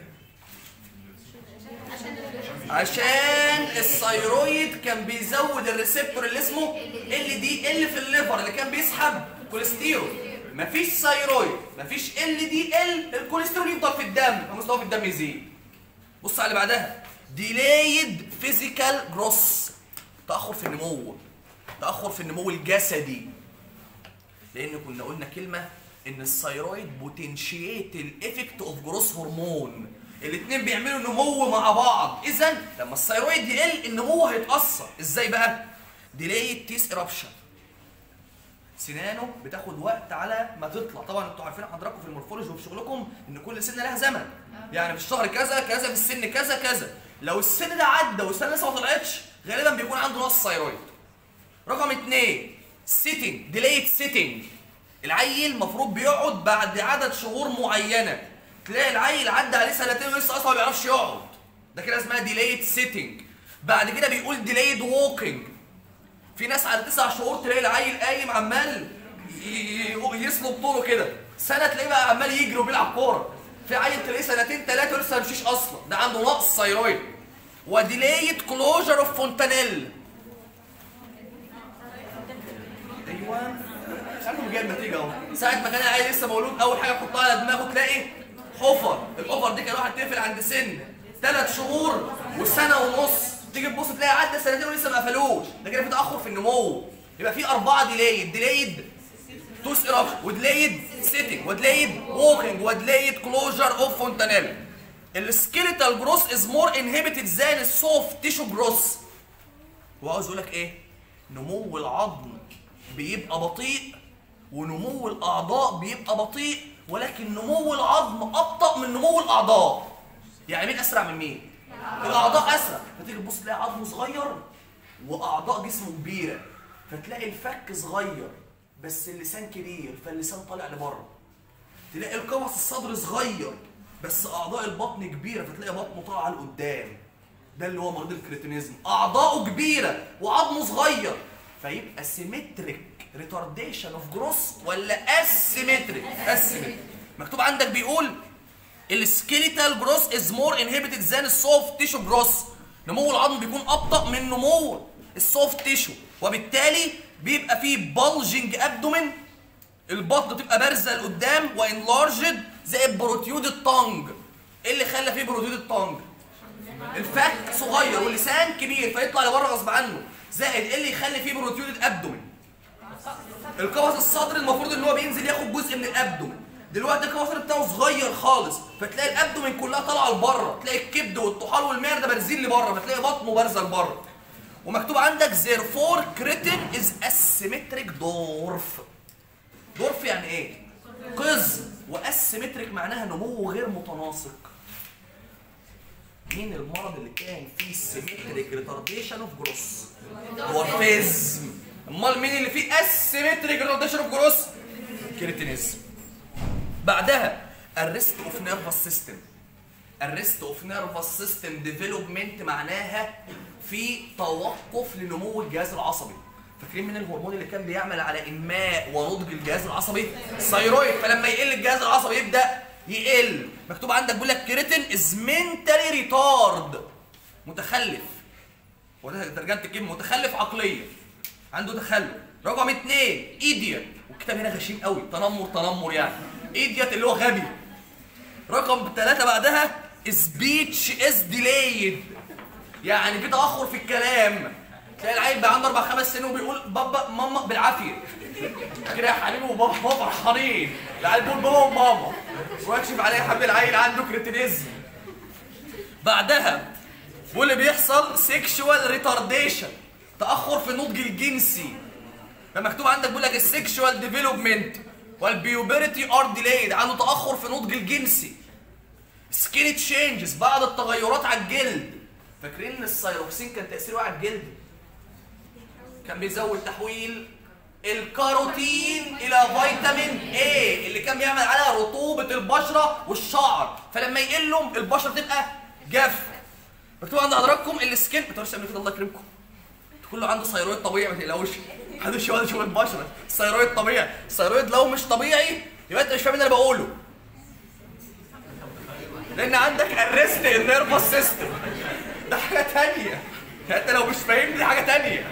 عشان الثيرويد كان بيزود الريسبتور اللي اسمه ال دي ال في الليفر اللي كان بيسحب كوليسترول مفيش ثيرويد مفيش ال دي ال الكوليسترول يفضل في الدم فمستواه في الدم يزيد بص على اللي بعدها ديلايد فيزيكال جروس تاخر في النمو تاخر في النمو الجسدي لان كنا قلنا كلمه ان الثيرويد بوتنشيت الايفكت اوف جروس هرمون الاثنين بيعملوا نمو مع بعض اذا لما الثيرويد يقل النمو هيتاثر ازاي بقى ديلايد تيس ايربشن سنانه بتاخد وقت على ما تطلع طبعا انتوا عارفين حضراتكم في المورفولوجي وفي شغلكم ان كل سنه لها زمن يعني في الشهر كذا كذا في السن كذا كذا لو السن ده عدى والسنه لسه ما طلعتش غالبا بيكون عنده نقص ثيرويد رقم اثنين سيتنج ديلايد سيتنج العيل المفروض بيقعد بعد عدد شهور معينه تلاقي العيل عدى عليه سنتين ولسه اصلا ما بيعرفش يقعد ده كده اسمها ديلايد سيتنج بعد كده بيقول ديلايد ووكينج في ناس على تسع شهور تلاقي العيل قايم عمال ي- ي- يسلب طوله كده سنه تلاقيه بقى عمال يجري وبيلعب كوره في عيل تلاقيه سنتين ثلاثه ولسه ما مشيش اصلا ده عنده نقص ثيرويد وديلايد كلوجر اوف فونتانيل ايوه مش عارف جايب نتيجه اهو ساعه ما كان العيل لسه مولود اول حاجه تحطها على دماغه تلاقي حفر الحفر دي كان واحد تقفل عند سن ثلاث شهور وسنه ونص تيجي تبص تلاقي عدى سنتين ولسه ما قفلوش ده كده في تاخر في النمو يبقى في اربعه ديلايد ديلايد توس ايرابشن وديلايد سيتنج وديلايد ووكينج وديلايد كلوجر اوف فونتانيل السكيليتال جروس از مور انهبيتد ذان السوفت تيشو جروس وعاوز اقول لك ايه نمو العظم بيبقى بطيء ونمو الاعضاء بيبقى بطيء ولكن نمو العظم ابطا من نمو الاعضاء يعني مين اسرع من مين الاعضاء اسرع فتيجي تبص تلاقي عظمه صغير واعضاء جسمه كبيره فتلاقي الفك صغير بس اللسان كبير فاللسان طالع لبره تلاقي القفص الصدر صغير بس اعضاء البطن كبيره فتلاقي بطنه طالعه لقدام ده اللي هو مريض الكريتينيزم اعضاؤه كبيره وعظمه صغير فيبقى سيمتريك ريتارديشن اوف جروس ولا اسيمتريك اسيمتريك مكتوب عندك بيقول السكيليتال جروس از مور انهبيتد ذان السوفت تيشو جروس نمو العظم بيكون ابطا من نمو السوفت تيشو وبالتالي بيبقى فيه بلجنج ابدومين البطن تبقى بارزه لقدام وانلارجد زي البروتيود التانج ايه اللي خلى فيه بروتيود التانج الفك صغير واللسان كبير فيطلع لبره غصب عنه زائد ايه اللي يخلي فيه بروتيود الابدومين القفص الصدري المفروض ان هو بينزل ياخد جزء من الابدومين دلوقتي القفص بتاعه صغير خالص فتلاقي الابدومين كلها طالعه لبره تلاقي الكبد والطحال والمعده بارزين لبره فتلاقي بطنه بارزه لبره ومكتوب عندك therefore cretin is asymmetric dwarf دورف يعني ايه قز واسيمتريك معناها نمو غير متناسق مين المرض اللي كان فيه سيمتريك ريتارديشن اوف جروس دورفيزم امال مين اللي فيه اسيمتريك ريتارديشن اوف جروس كريتينيزم بعدها الريست اوف نيرفس سيستم الريست اوف نيرفس سيستم ديفلوبمنت معناها في توقف لنمو الجهاز العصبي فاكرين من الهرمون اللي كان بيعمل على انماء ونضج الجهاز العصبي الثيرويد فلما يقل الجهاز العصبي يبدا يقل مكتوب عندك بيقول لك كريتين از منتالي ريتارد متخلف وده ترجمه الكلمه متخلف عقليا عنده تخلف رقم اثنين ايديوت والكتاب هنا غشيم قوي تنمر تنمر يعني ايديوت اللي هو غبي رقم ثلاثة بعدها سبيتش از ديلايد يعني في تأخر في الكلام تلاقي العيل بقى عنده اربع خمس سنين وبيقول بابا ماما بالعافيه كده يا حبيبي وبابا بابا فرحانين العيل بيقول بابا وماما واكشف عليه يا حبيبي العيل عنده كريتينيزم بعدها واللي بيحصل سيكشوال ريتارديشن تاخر في النضج الجنسي فمكتوب عندك بيقول لك السيكشوال ديفلوبمنت والبيوبرتي ار ديلايد عنده تاخر في النضج الجنسي سكين تشينجز بعض التغيرات على الجلد فاكرين ان السيروكسين كان تاثيره على الجلد كان بيزود تحويل الكاروتين الى فيتامين A اللي كان بيعمل على رطوبه البشره والشعر فلما يقلهم البشره تبقى جافه مكتوب عند حضراتكم السكين ما تقولش تعملوا كده الله يكرمكم كله عنده ثيرويد طبيعي ما تقلقوش محدش يقعد يشوف البشره الثيرويد طبيعي الثيرويد لو مش طبيعي يبقى انت مش فاهم اللي انا بقوله لان عندك الريست النيرفس سيستم ده حاجه تانية يعني انت لو مش فاهمني دي حاجه تانية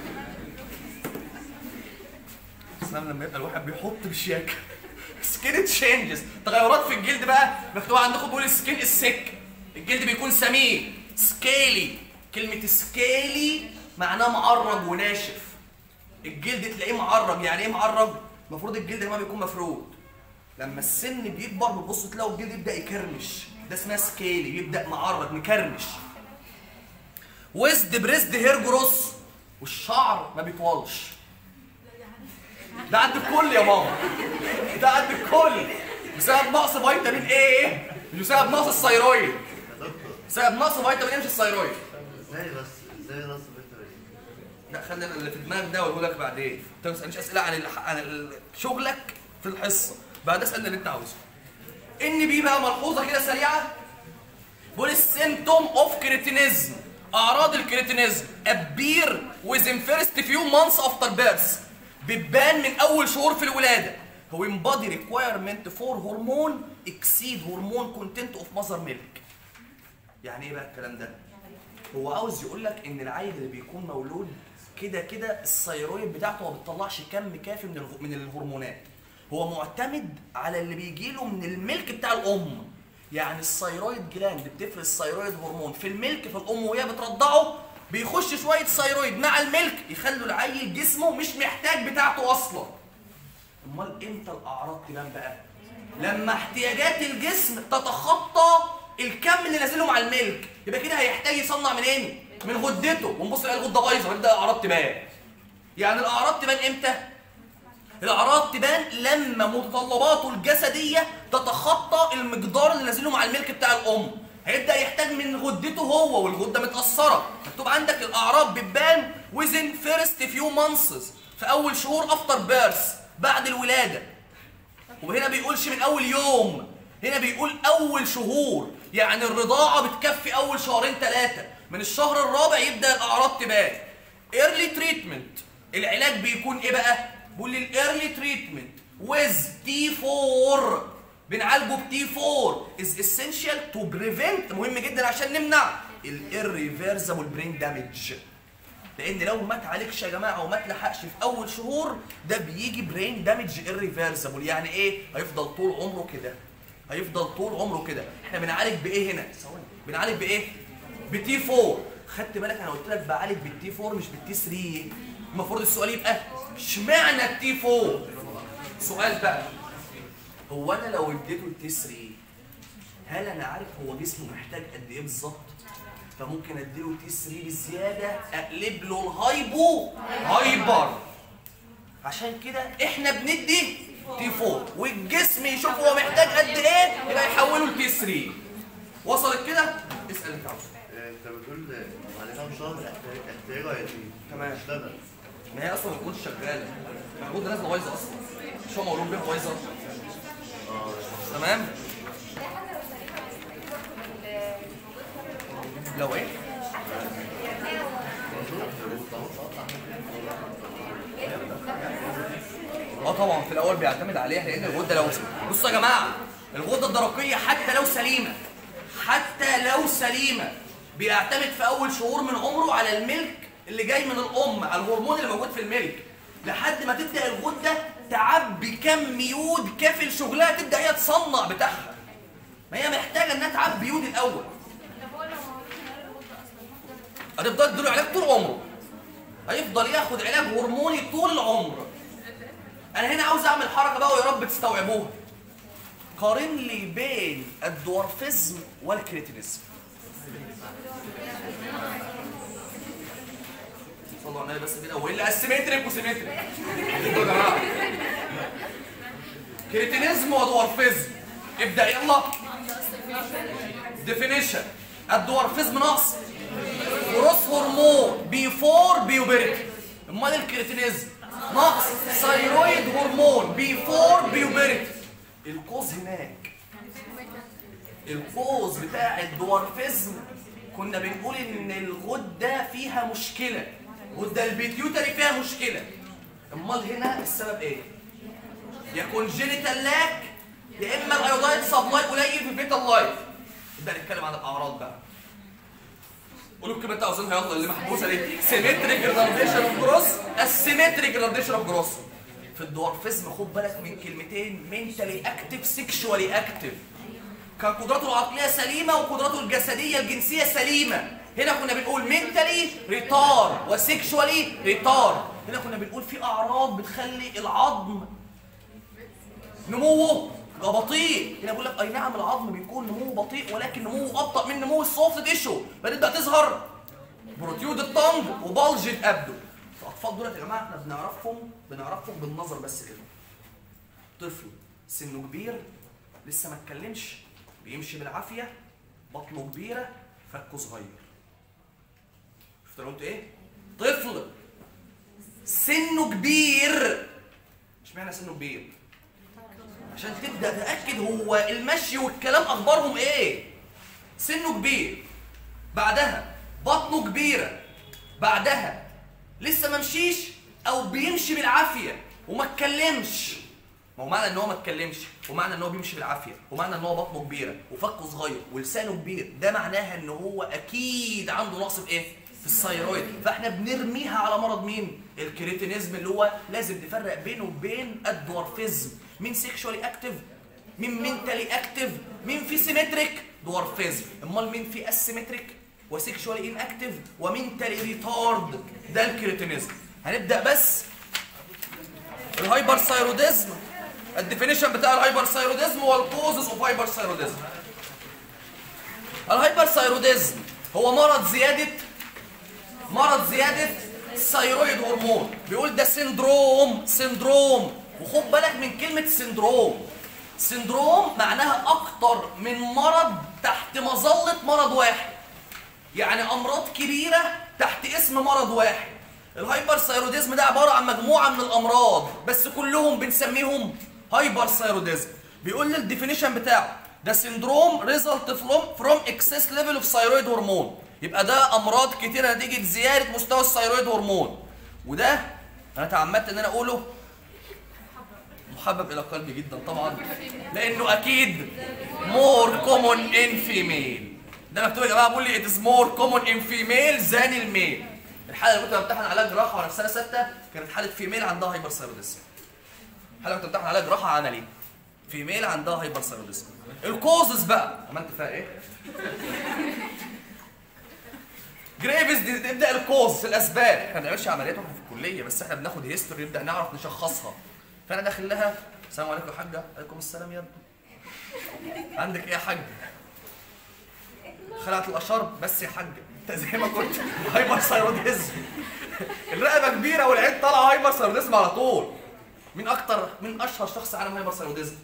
اسلام لما يبقى الواحد بيحط بشياكه سكين تشينجز تغيرات في الجلد بقى مكتوب عندكم بيقول سكين السك الجلد بيكون سمين سكيلي كلمه سكيلي معناه معرج وناشف الجلد تلاقيه معرج يعني ايه معرج المفروض الجلد ما بيكون مفرود لما السن بيكبر بتبص تلاقوا الجلد يبدا يكرمش ده اسمها سكيلي بيبدا معرج مكرمش ويزد بريزد هير جروس والشعر ما بيطولش ده عند الكل يا ماما ده عند الكل بسبب نقص فيتامين ايه مش بسبب نقص الثيرويد بسبب نقص فيتامين ايه مش الثيرويد ازاي بس ازاي نص فيتامين لا خلي اللي في دماغك ده واقول لك بعدين انت ما تسالنيش اسئله عن ال... عن ال... شغلك في الحصه بعد اسالني اللي انت عاوزه ان بي بقى ملحوظه كده سريعه بقول السيمتوم اوف كريتينيزم اعراض الكريتينيزم ابير within first few months after birth بتبان من اول شهور في الولاده هو embody requirement for hormone exceed hormone content of mother milk يعني ايه بقى الكلام ده هو عاوز يقول لك ان العيل اللي بيكون مولود كده كده الثيرويد بتاعته ما بتطلعش كم كافي من الغ- من الهرمونات هو معتمد على اللي بيجي له من الملك بتاع الام يعني الثيرويد جلاند بتفرز ثيرويد هرمون في الملك في الام وهي بترضعه بيخش شويه ثيرويد مع الملك يخلوا العيل جسمه مش محتاج بتاعته اصلا امال امتى الاعراض تبان بقى لما احتياجات الجسم تتخطى الكم اللي نازله مع الملك يبقى كده هيحتاج يصنع منين من غدته ونبص نلاقي الغده بايظه ويبدا الاعراض تبان يعني الاعراض تبان امتى الاعراض تبان لما متطلباته الجسديه تتخطى المقدار اللي نازله مع الملك بتاع الام هيبدا يحتاج من غدته هو والغده متاثره مكتوب عندك الاعراض بتبان within first few months في اول شهور افتر بيرث بعد الولاده وهنا بيقولش من اول يوم هنا بيقول اول شهور يعني الرضاعه بتكفي اول شهرين ثلاثه من الشهر الرابع يبدا الاعراض تبان ايرلي تريتمنت العلاج بيكون ايه بقى بيقول لي الايرلي تريتمنت ويز تي 4 بنعالجه بتي 4 از اسينشال تو بريفنت مهم جدا عشان نمنع الirreversible برين دامج لان لو ما اتعالجش يا جماعه وما اتلحقش في اول شهور ده بيجي برين دامج irreversible يعني ايه هيفضل طول عمره كده هيفضل طول عمره كده احنا بنعالج بايه هنا ثواني بنعالج بايه بتي 4 خدت بالك انا قلت لك بعالج بالتي 4 مش بالتي 3 المفروض السؤال يبقى اشمعنى التي 4 سؤال بقى هو انا لو اديته التي 3 هل انا عارف هو جسمه محتاج قد ايه بالظبط فممكن اديله تي 3 بزياده اقلب له الهايبو هايبر عشان كده احنا بندي تي 4 والجسم يشوف هو محتاج قد ايه يبقى يحوله لتي 3 وصلت كده اسال انت عاوز انت بتقول بعد كام شهر احتاج- احتاجه يزيد تمام. اشتغل ما هي اصلا ما تكونش شغاله المفروض ده نازله بايظه اصلا مش هو مولود بيها بايظه تمام لو ايه اه طبعا في الاول بيعتمد عليها لان الغده لو بصوا يا جماعه الغده الدرقيه حتى لو سليمه حتى لو سليمه بيعتمد في اول شهور من عمره على الملك اللي جاي من الام على الهرمون اللي موجود في الملك لحد ما تبدا الغده تعبي كم يود كافي لشغلها تبدا هي تصنع بتاعها ما هي محتاجه انها تعبي يود الاول طب هو لو ما عملش علاج الغدة اصلا ممكن هتفضل تديله علاج طول عمره هيفضل ياخد علاج هرموني طول العمر انا هنا عاوز اعمل حركه بقى ويا رب تستوعبوها قارن لي بين الدوارفيزم والكريتينيزم صلوا على النبي بس كده والا اسيمتريك وسيمتريك يا جماعه كريتينيزم ودوارفيزم ابدا يلا ديفينيشن الدوارفيزم نقص جروس هرمون بيفور بيوبرتي امال الكريتينيزم نقص ثايرويد هرمون بيفور بيوبرتي الكوز هناك الكوز بتاع الدوارفيزم كنا بنقول ان الغده فيها مشكله الغده البيتيوتري فيها مشكله امال هنا السبب ايه يا كونجينيتال لاك يا اما الايودايد سبلاي قليل في البيتا لايف نبدا نتكلم عن الاعراض بقى قولوا الكلمه انتوا عاوزينها يلا اللي محبوسه دي سيمتريك ريلارديشن اوف جروس السيمتريك ريلارديشن اوف جروس في الدوارفيزم خد بالك من كلمتين منتالي اكتف سيكشوالي اكتف كان قدراته العقليه سليمه وقدراته الجسديه الجنسيه سليمه هنا كنا بنقول منتالي ريتار وسيكشوالي ريتار هنا كنا بنقول في اعراض بتخلي العظم نموه يبقى بطيء هنا بقول لك اي نعم العظم بيكون نموه بطيء ولكن نموه ابطا من نمو السوفت تيشو فتبدا تظهر بروتيود الطنج وبلج الابدو الاطفال دول يا جماعه احنا بنعرفهم بنعرفهم بالنظر بس كده طفل سنه كبير لسه ما اتكلمش بيمشي بالعافيه بطنه كبيره فكه صغير شفت انا قلت ايه طفل سنه كبير اشمعنى سنه كبير عشان تبدا تاكد هو المشي والكلام اخبارهم ايه سنه كبير بعدها بطنه كبيره بعدها لسه ما مشيش او بيمشي بالعافيه وما اتكلمش ما هو معنى ان هو ما اتكلمش ومعنى ان هو بيمشي بالعافيه ومعنى ان هو بطنه كبيره وفكه صغير ولسانه كبير ده معناها ان هو اكيد عنده نقص في ايه في الثايرويد فاحنا بنرميها على مرض مين الكريتينيزم اللي هو لازم نفرق بينه وبين الدوارفيزم مين سيكشوالي اكتف مين منتالي اكتف مين في سيمتريك دوارفيزم امال مين في اسيمتريك وسيكشوالي ان اكتف ومنتالي ريتارد ده الكريتينيزم هنبدا بس الهايبر ثايروديزم الديفينيشن بتاع الهايبر ثايروديزم والكوزز اوف هايبر ثايروديزم الهايبر ثايروديزم هو مرض زياده مرض زياده الثايرويد هرمون بيقول ده سندروم سندروم وخد بالك من كلمه سندروم سندروم معناها اكتر من مرض تحت مظله مرض واحد يعني امراض كبيره تحت اسم مرض واحد الهايبر ثايروديزم ده عباره عن مجموعه من الامراض بس كلهم بنسميهم هايبر ثايروديزم بيقول لي الديفينيشن بتاعه ده سندروم ريزلت فروم فروم اكسس ليفل اوف ثايرويد هرمون يبقى ده امراض كتيره نتيجه زياده مستوى الثايرويد هرمون وده انا تعمدت ان انا اقوله محبب الى قلبي جدا طبعا لانه اكيد مور كومون ان فيميل ده مكتوب يا جماعه بيقول لي اتس مور كومون ان فيميل ذان الميل الحاله اللي كنت بمتحن عليها جراحه وانا في سنه سته كانت حاله فيميل عندها هايبر ثايروديزم الحاله اللي كنت بمتحن عليها جراحه عملي فيميل عندها هايبر ثايروديزم الكوزز بقى عملت فيها ايه جريفز دي تبدا الكوز الاسباب احنا ما بنعملش عمليات واحنا في الكليه بس احنا بناخد هيستوري نبدا نعرف نشخصها فانا داخل لها السلام عليكم يا حاجه عليكم السلام يا ابني عندك ايه يا حاج خلعت الاشار بس يا حاج انت زي ما كنت هايبر ثايروديزم الرقبه كبيره والعين طالعه هايبر ثايروديزم على طول مين اكتر مين اشهر شخص عانى من هايبر ثايروديزم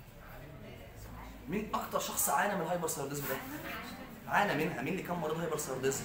مين اكتر شخص عانى من الهايبر ثايروديزم ده عانى منها مين اللي كان مريض هايبر ثايروديزم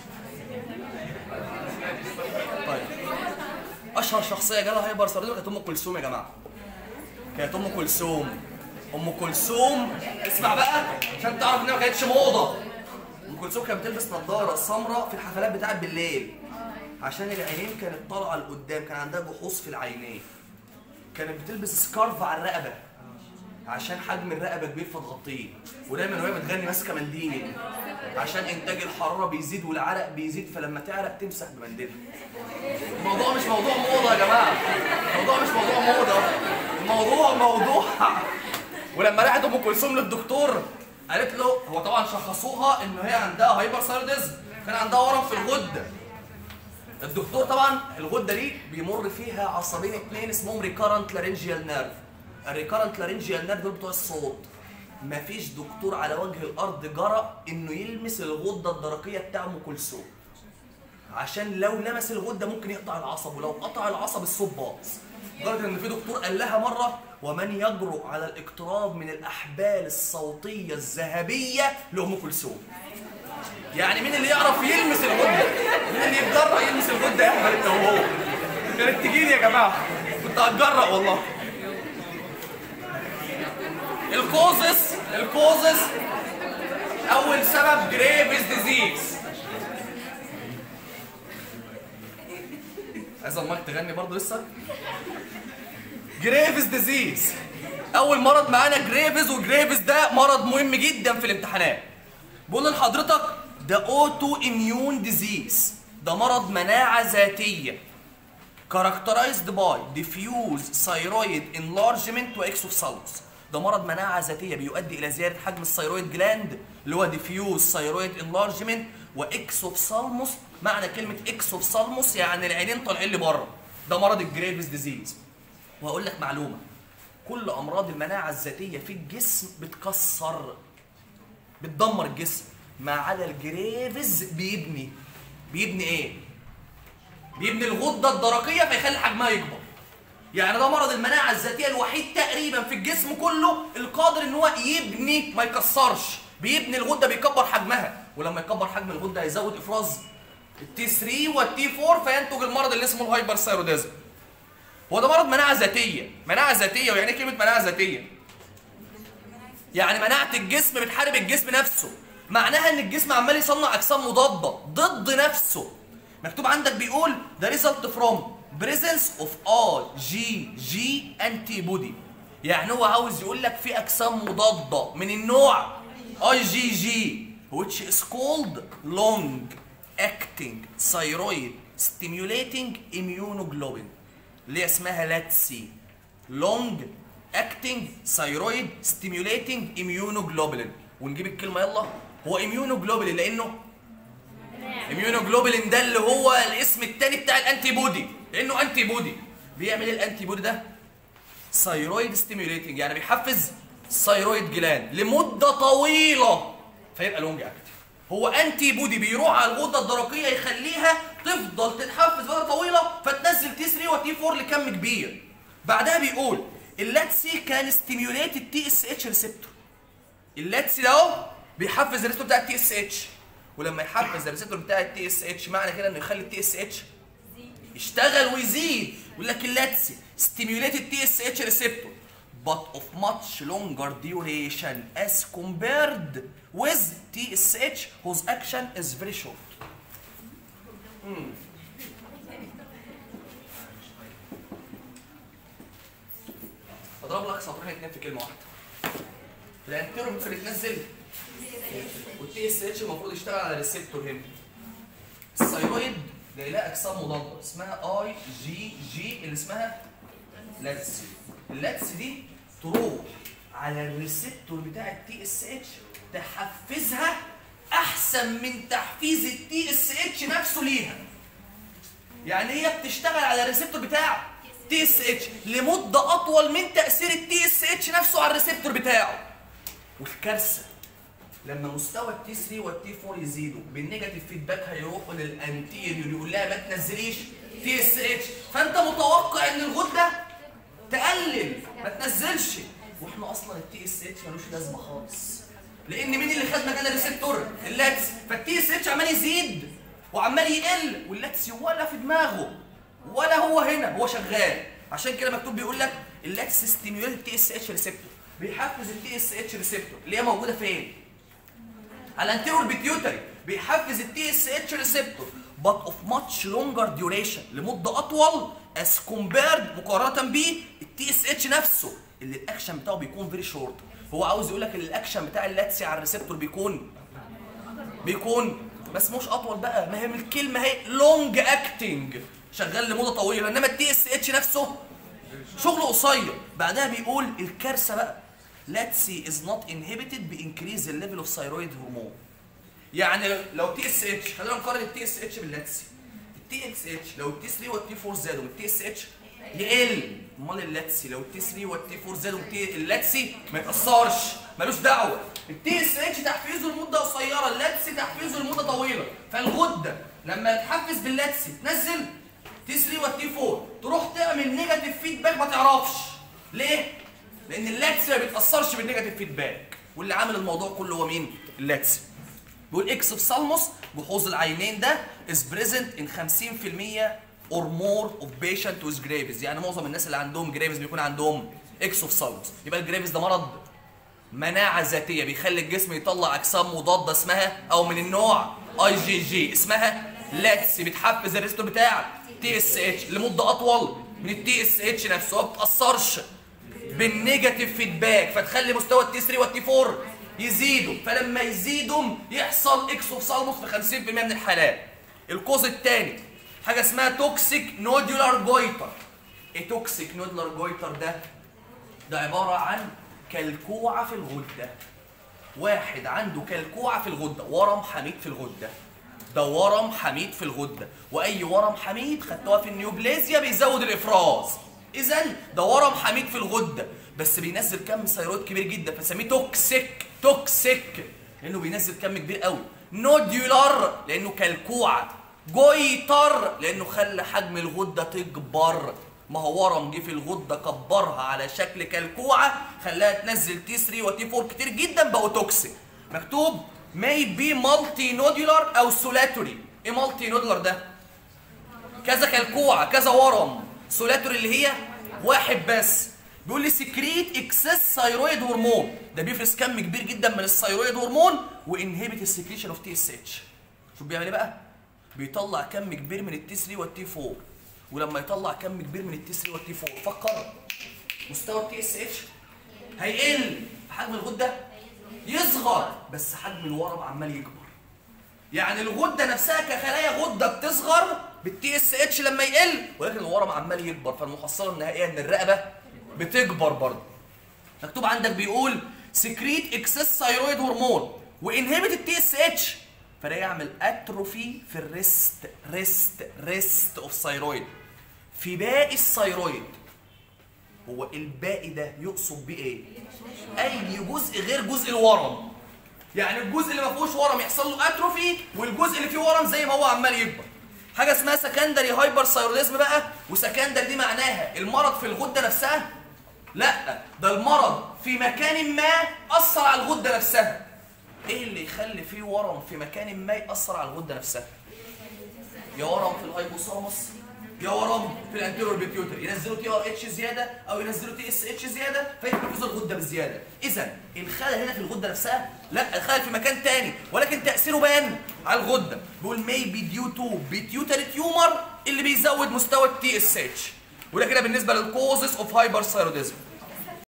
طيب اشهر شخصيه جالها هايبر ثايروديزم كانت ام كلثوم يا جماعه كانت ام كلثوم ام كلثوم اسمع بقى عشان تعرف انها ما كانتش موضه ام كلثوم كانت بتلبس نظاره سمراء في الحفلات بتاعت بالليل عشان العينين كانت طالعه لقدام كان عندها جحوظ في العينين كانت بتلبس سكارف على الرقبه عشان حجم الرقبه كبير فتغطيه ودايما وهي بتغني ماسكه منديل عشان انتاج الحراره بيزيد والعرق بيزيد فلما تعرق تمسح بمنديلها الموضوع مش موضوع موضه يا جماعه الموضوع مش موضوع موضه الموضوع موضوع ولما راحت ام كلثوم للدكتور قالت له هو طبعا شخصوها ان هي عندها هايبر ثايروديزم كان عندها ورم في الغده الدكتور طبعا الغده دي بيمر فيها عصبين اتنين اسمهم ريكارنت لارنجيال نيرف الريكارنت لارنجيال نيرف دول بتوع الصوت مفيش دكتور على وجه الارض جرى انه يلمس الغده الدرقيه بتاع ام كلثوم عشان لو لمس الغده ممكن يقطع العصب ولو قطع العصب الصوت باظ لدرجه ان في دكتور قال لها مره ومن يجرؤ على الاقتراب من الاحبال الصوتيه الذهبيه لام كلثوم يعني مين اللي يعرف يلمس الغده مين اللي يتجرأ يلمس الغده يا احمد انت وهو كانت تجيلي يا جماعه كنت هتجرأ والله الكوزس الكوزس اول سبب جريفز ديزيز عايز المايك تغني برضه لسه جريفز ديزيز اول مرض معانا جريفز وجريفز ده مرض مهم جدا في الامتحانات بقول لحضرتك ده اوتو اميون ديزيز ده مرض مناعه ذاتيه characterized by diffuse thyroid enlargement واكسوفثالموس ده مرض مناعه ذاتيه بيؤدي الى زياده حجم الثيرويد جلاند اللي هو diffuse thyroid enlargement واكسوفثالموس معنى كلمه اكسوفثالموس يعني العينين طالعين لبره ده مرض الجريفز ديزيز وهقول لك معلومه كل امراض المناعه الذاتيه في الجسم بتكسر بتدمر الجسم ما عدا الجريفز بيبني بيبني ايه بيبني الغده الدرقيه فيخلي حجمها يكبر يعني ده مرض المناعه الذاتيه الوحيد تقريبا في الجسم كله القادر ان هو يبني ما يكسرش بيبني الغده بيكبر حجمها ولما يكبر حجم الغده هيزود افراز التي 3 والتي 4 فينتج المرض اللي اسمه الهايبر ثايروديزم هو ده مرض مناعه ذاتيه مناعه ذاتيه ويعني ايه كلمه مناعه ذاتيه يعني مناعه الجسم بتحارب الجسم نفسه معناها ان الجسم عمال يصنع اجسام مضاده ضد نفسه مكتوب عندك بيقول the result from presence of IgG antibody يعني هو عاوز يقول لك في اجسام مضاده من النوع IgG which is called long acting thyroid stimulating immunoglobulin اللي هي اسمها لاتسي long acting thyroid stimulating immunoglobulin ونجيب الكلمه يلا هو immunoglobulin لانه immunoglobulin ده اللي هو الاسم الثاني بتاع الانتي بودي لانه انتي بودي بيعمل ايه الانتي بودي ده ثايرويد ستيميوليتنج يعني بيحفز الثايرويد جلاند لمده طويله فيبقى لونج اكتف هو انتي بودي بيروح على الغده الدرقيه يخليها تفضل تتحفز فتره طويله فتنزل تي 3 وتي 4 لكم كبير بعدها بيقول اللاتسي كان ستيميوليت التي اس اتش ريسبتور اللاتسي ده اهو بيحفز الريسبتور بتاع التي اس اتش ولما يحفز الريسبتور بتاع التي اس اتش معنى كده انه يخلي التي اس اتش يشتغل ويزيد يقول لك اللاتسي stimulate التي اس اتش ريسبتور but of much longer duration as compared with TSH whose action is very short. مم. اضرب لك سطرين اتنين في كلمه واحده. الانتيرو ممكن يتنزل والتي اس اتش المفروض يشتغل على الريسبتور هنا. الثايرويد جاي لها اجسام مضاده اسمها اي جي جي اللي اسمها لاتس اللاتس دي تروح على الريسبتور بتاع التي اس اتش تحفزها احسن من تحفيز التي اس اتش نفسه ليها يعني هي بتشتغل على الريسبتور بتاع تي اس اتش لمده اطول من تاثير التي اس اتش نفسه على الريسبتور بتاعه والكارثه لما مستوى التي 3 والتي 4 يزيدوا بالنيجاتيف فيدباك هيروحوا للانتيريور يقول لها ما تنزليش تي اس اتش فانت متوقع ان الغده تقلل ما تنزلش واحنا اصلا التي اس اتش ملوش لازمه خالص لان مين اللي خد مكان الريسبتور اللاتس فالتي اس اتش عمال يزيد وعمال يقل واللاتس ولا في دماغه ولا هو هنا هو شغال عشان كده مكتوب بيقول لك اللاتس ستيميوليت التي اس اتش ريسبتور بيحفز التي اس اتش ريسبتور اللي هي موجوده فين على الانتيرور بيتيوتري بيحفز التي اس اتش ريسبتور but of much longer duration لمده اطول as compared مقارنه بيه التي اس اتش نفسه اللي الاكشن بتاعه بيكون فيري شورت هو عاوز يقول لك ان الاكشن بتاع اللاتسي على الريسبتور بيكون بيكون بس مش اطول بقى ما هي من الكلمه هي لونج اكتنج شغال لمده طويله انما التي اس اتش نفسه شغله قصير بعدها بيقول الكارثه بقى لاتسي از نوت انهبيتد بانكريز الليفل اوف ثايرويد هرمون يعني لو تي اس اتش خلينا نقارن التي اس اتش باللاتسي التي اس اتش لو التي 3 والتي 4 زادوا التي اس اتش يقل امال اللاتسي لو التي 3 والتي 4 زادوا التي- اللاتسي ما يتاثرش ملوش دعوه التي اس اتش تحفيزه لمده قصيره اللاتسي تحفيزه لمده طويله فالغده لما تحفز باللاتسي تنزل تي 3 والتي 4 تروح تعمل نيجاتيف فيدباك ما تعرفش ليه؟ لان اللاتسي ما بيتاثرش بالنيجاتيف فيدباك واللي عامل الموضوع كله هو مين؟ اللاتسي بيقول اكس في سالموس جحوظ العينين ده is present in 50% or more of patient with graves يعني معظم الناس اللي عندهم جريفز بيكون عندهم اكس في سالموس يبقى الجريفز ده مرض مناعة ذاتية بيخلي الجسم يطلع أجسام مضادة اسمها أو من النوع اي جي جي اسمها لاتس بتحفز الريستور بتاع تي اس اتش لمدة أطول من التي اس اتش نفسه ما بتأثرش بالنيجاتيف فيدباك فتخلي مستوى التي 3 والتي 4 يزيدوا فلما يزيدوا يحصل اكسوفسالموس في 50% من الحالات الكوز الثاني حاجه اسمها توكسيك نودولار جويتر ايه توكسيك نودولار جويتر ده ده عباره عن كلكوعه في الغده واحد عنده كلكوعه في الغده ورم حميد في الغده ده ورم حميد في الغده واي ورم حميد خدتوها في النيوبلازيا بيزود الافراز اذا ده ورم حميد في الغده بس بينزل كم ثيرويد كبير جدا فسميه توكسيك توكسيك لانه بينزل كم كبير قوي نوديولار لانه كلكوعه جويتر لانه خلى حجم الغده تكبر ما هو ورم جه في الغده كبرها على شكل كلكوعه خلاها تنزل تي 3 وتي 4 كتير جدا بقوا توكسيك مكتوب may be multi nodular او سولاتوري ايه مالتي نودولار ده كذا كلكوعه كذا ورم سولاتوري اللي هي واحد بس بيقول لي سكريت اكسس ثايرويد هرمون ده بيفرز كم كبير جدا من الثايرويد هرمون وانهبت السكريشن اوف تي اس اتش شوف بيعمل ايه بقى بيطلع كم كبير من التي 3 والتي 4 ولما يطلع كم كبير من التي 3 والتي 4 فكر مستوى التي اس اتش هيقل حجم الغده يصغر بس حجم الورم عمال يكبر يعني الغده نفسها كخلايا غده بتصغر بالتي اس اتش لما يقل ولكن الورم عمال يكبر فالمحصله النهائيه ان الرقبه بتكبر برضه مكتوب عندك بيقول سكريت اكسس ثايرويد هرمون وانهبت التي اس اتش فده يعمل اتروفي في الريست ريست ريست اوف ثايرويد في باقي الثايرويد هو الباقي ده يقصد بيه ايه؟ اي جزء غير جزء الورم يعني الجزء اللي ما فيهوش ورم يحصل له اتروفي والجزء اللي فيه ورم زي ما هو عمال يكبر حاجه اسمها سكندري هايبر ثايروديزم بقى وسكندري دي معناها المرض في الغده نفسها لا ده المرض في مكان ما اثر على الغده نفسها ايه اللي يخلي فيه ورم في مكان ما ياثر على الغده نفسها يا ورم في الهايبوثالاموس يا ورم في الانتيرور بيتيوتري ينزلوا تي ار اتش زياده او ينزلوا تي اس اتش زياده فيحفزوا الغده بزياده اذا الخلل هنا في الغده نفسها لا الخلل في مكان تاني ولكن تاثيره بان على الغده بيقول ميبي ديو تو بيتيوتري تيومر اللي بيزود مستوى التي اس اتش وده كده بالنسبه للكوزز اوف هايبر ثايروديزم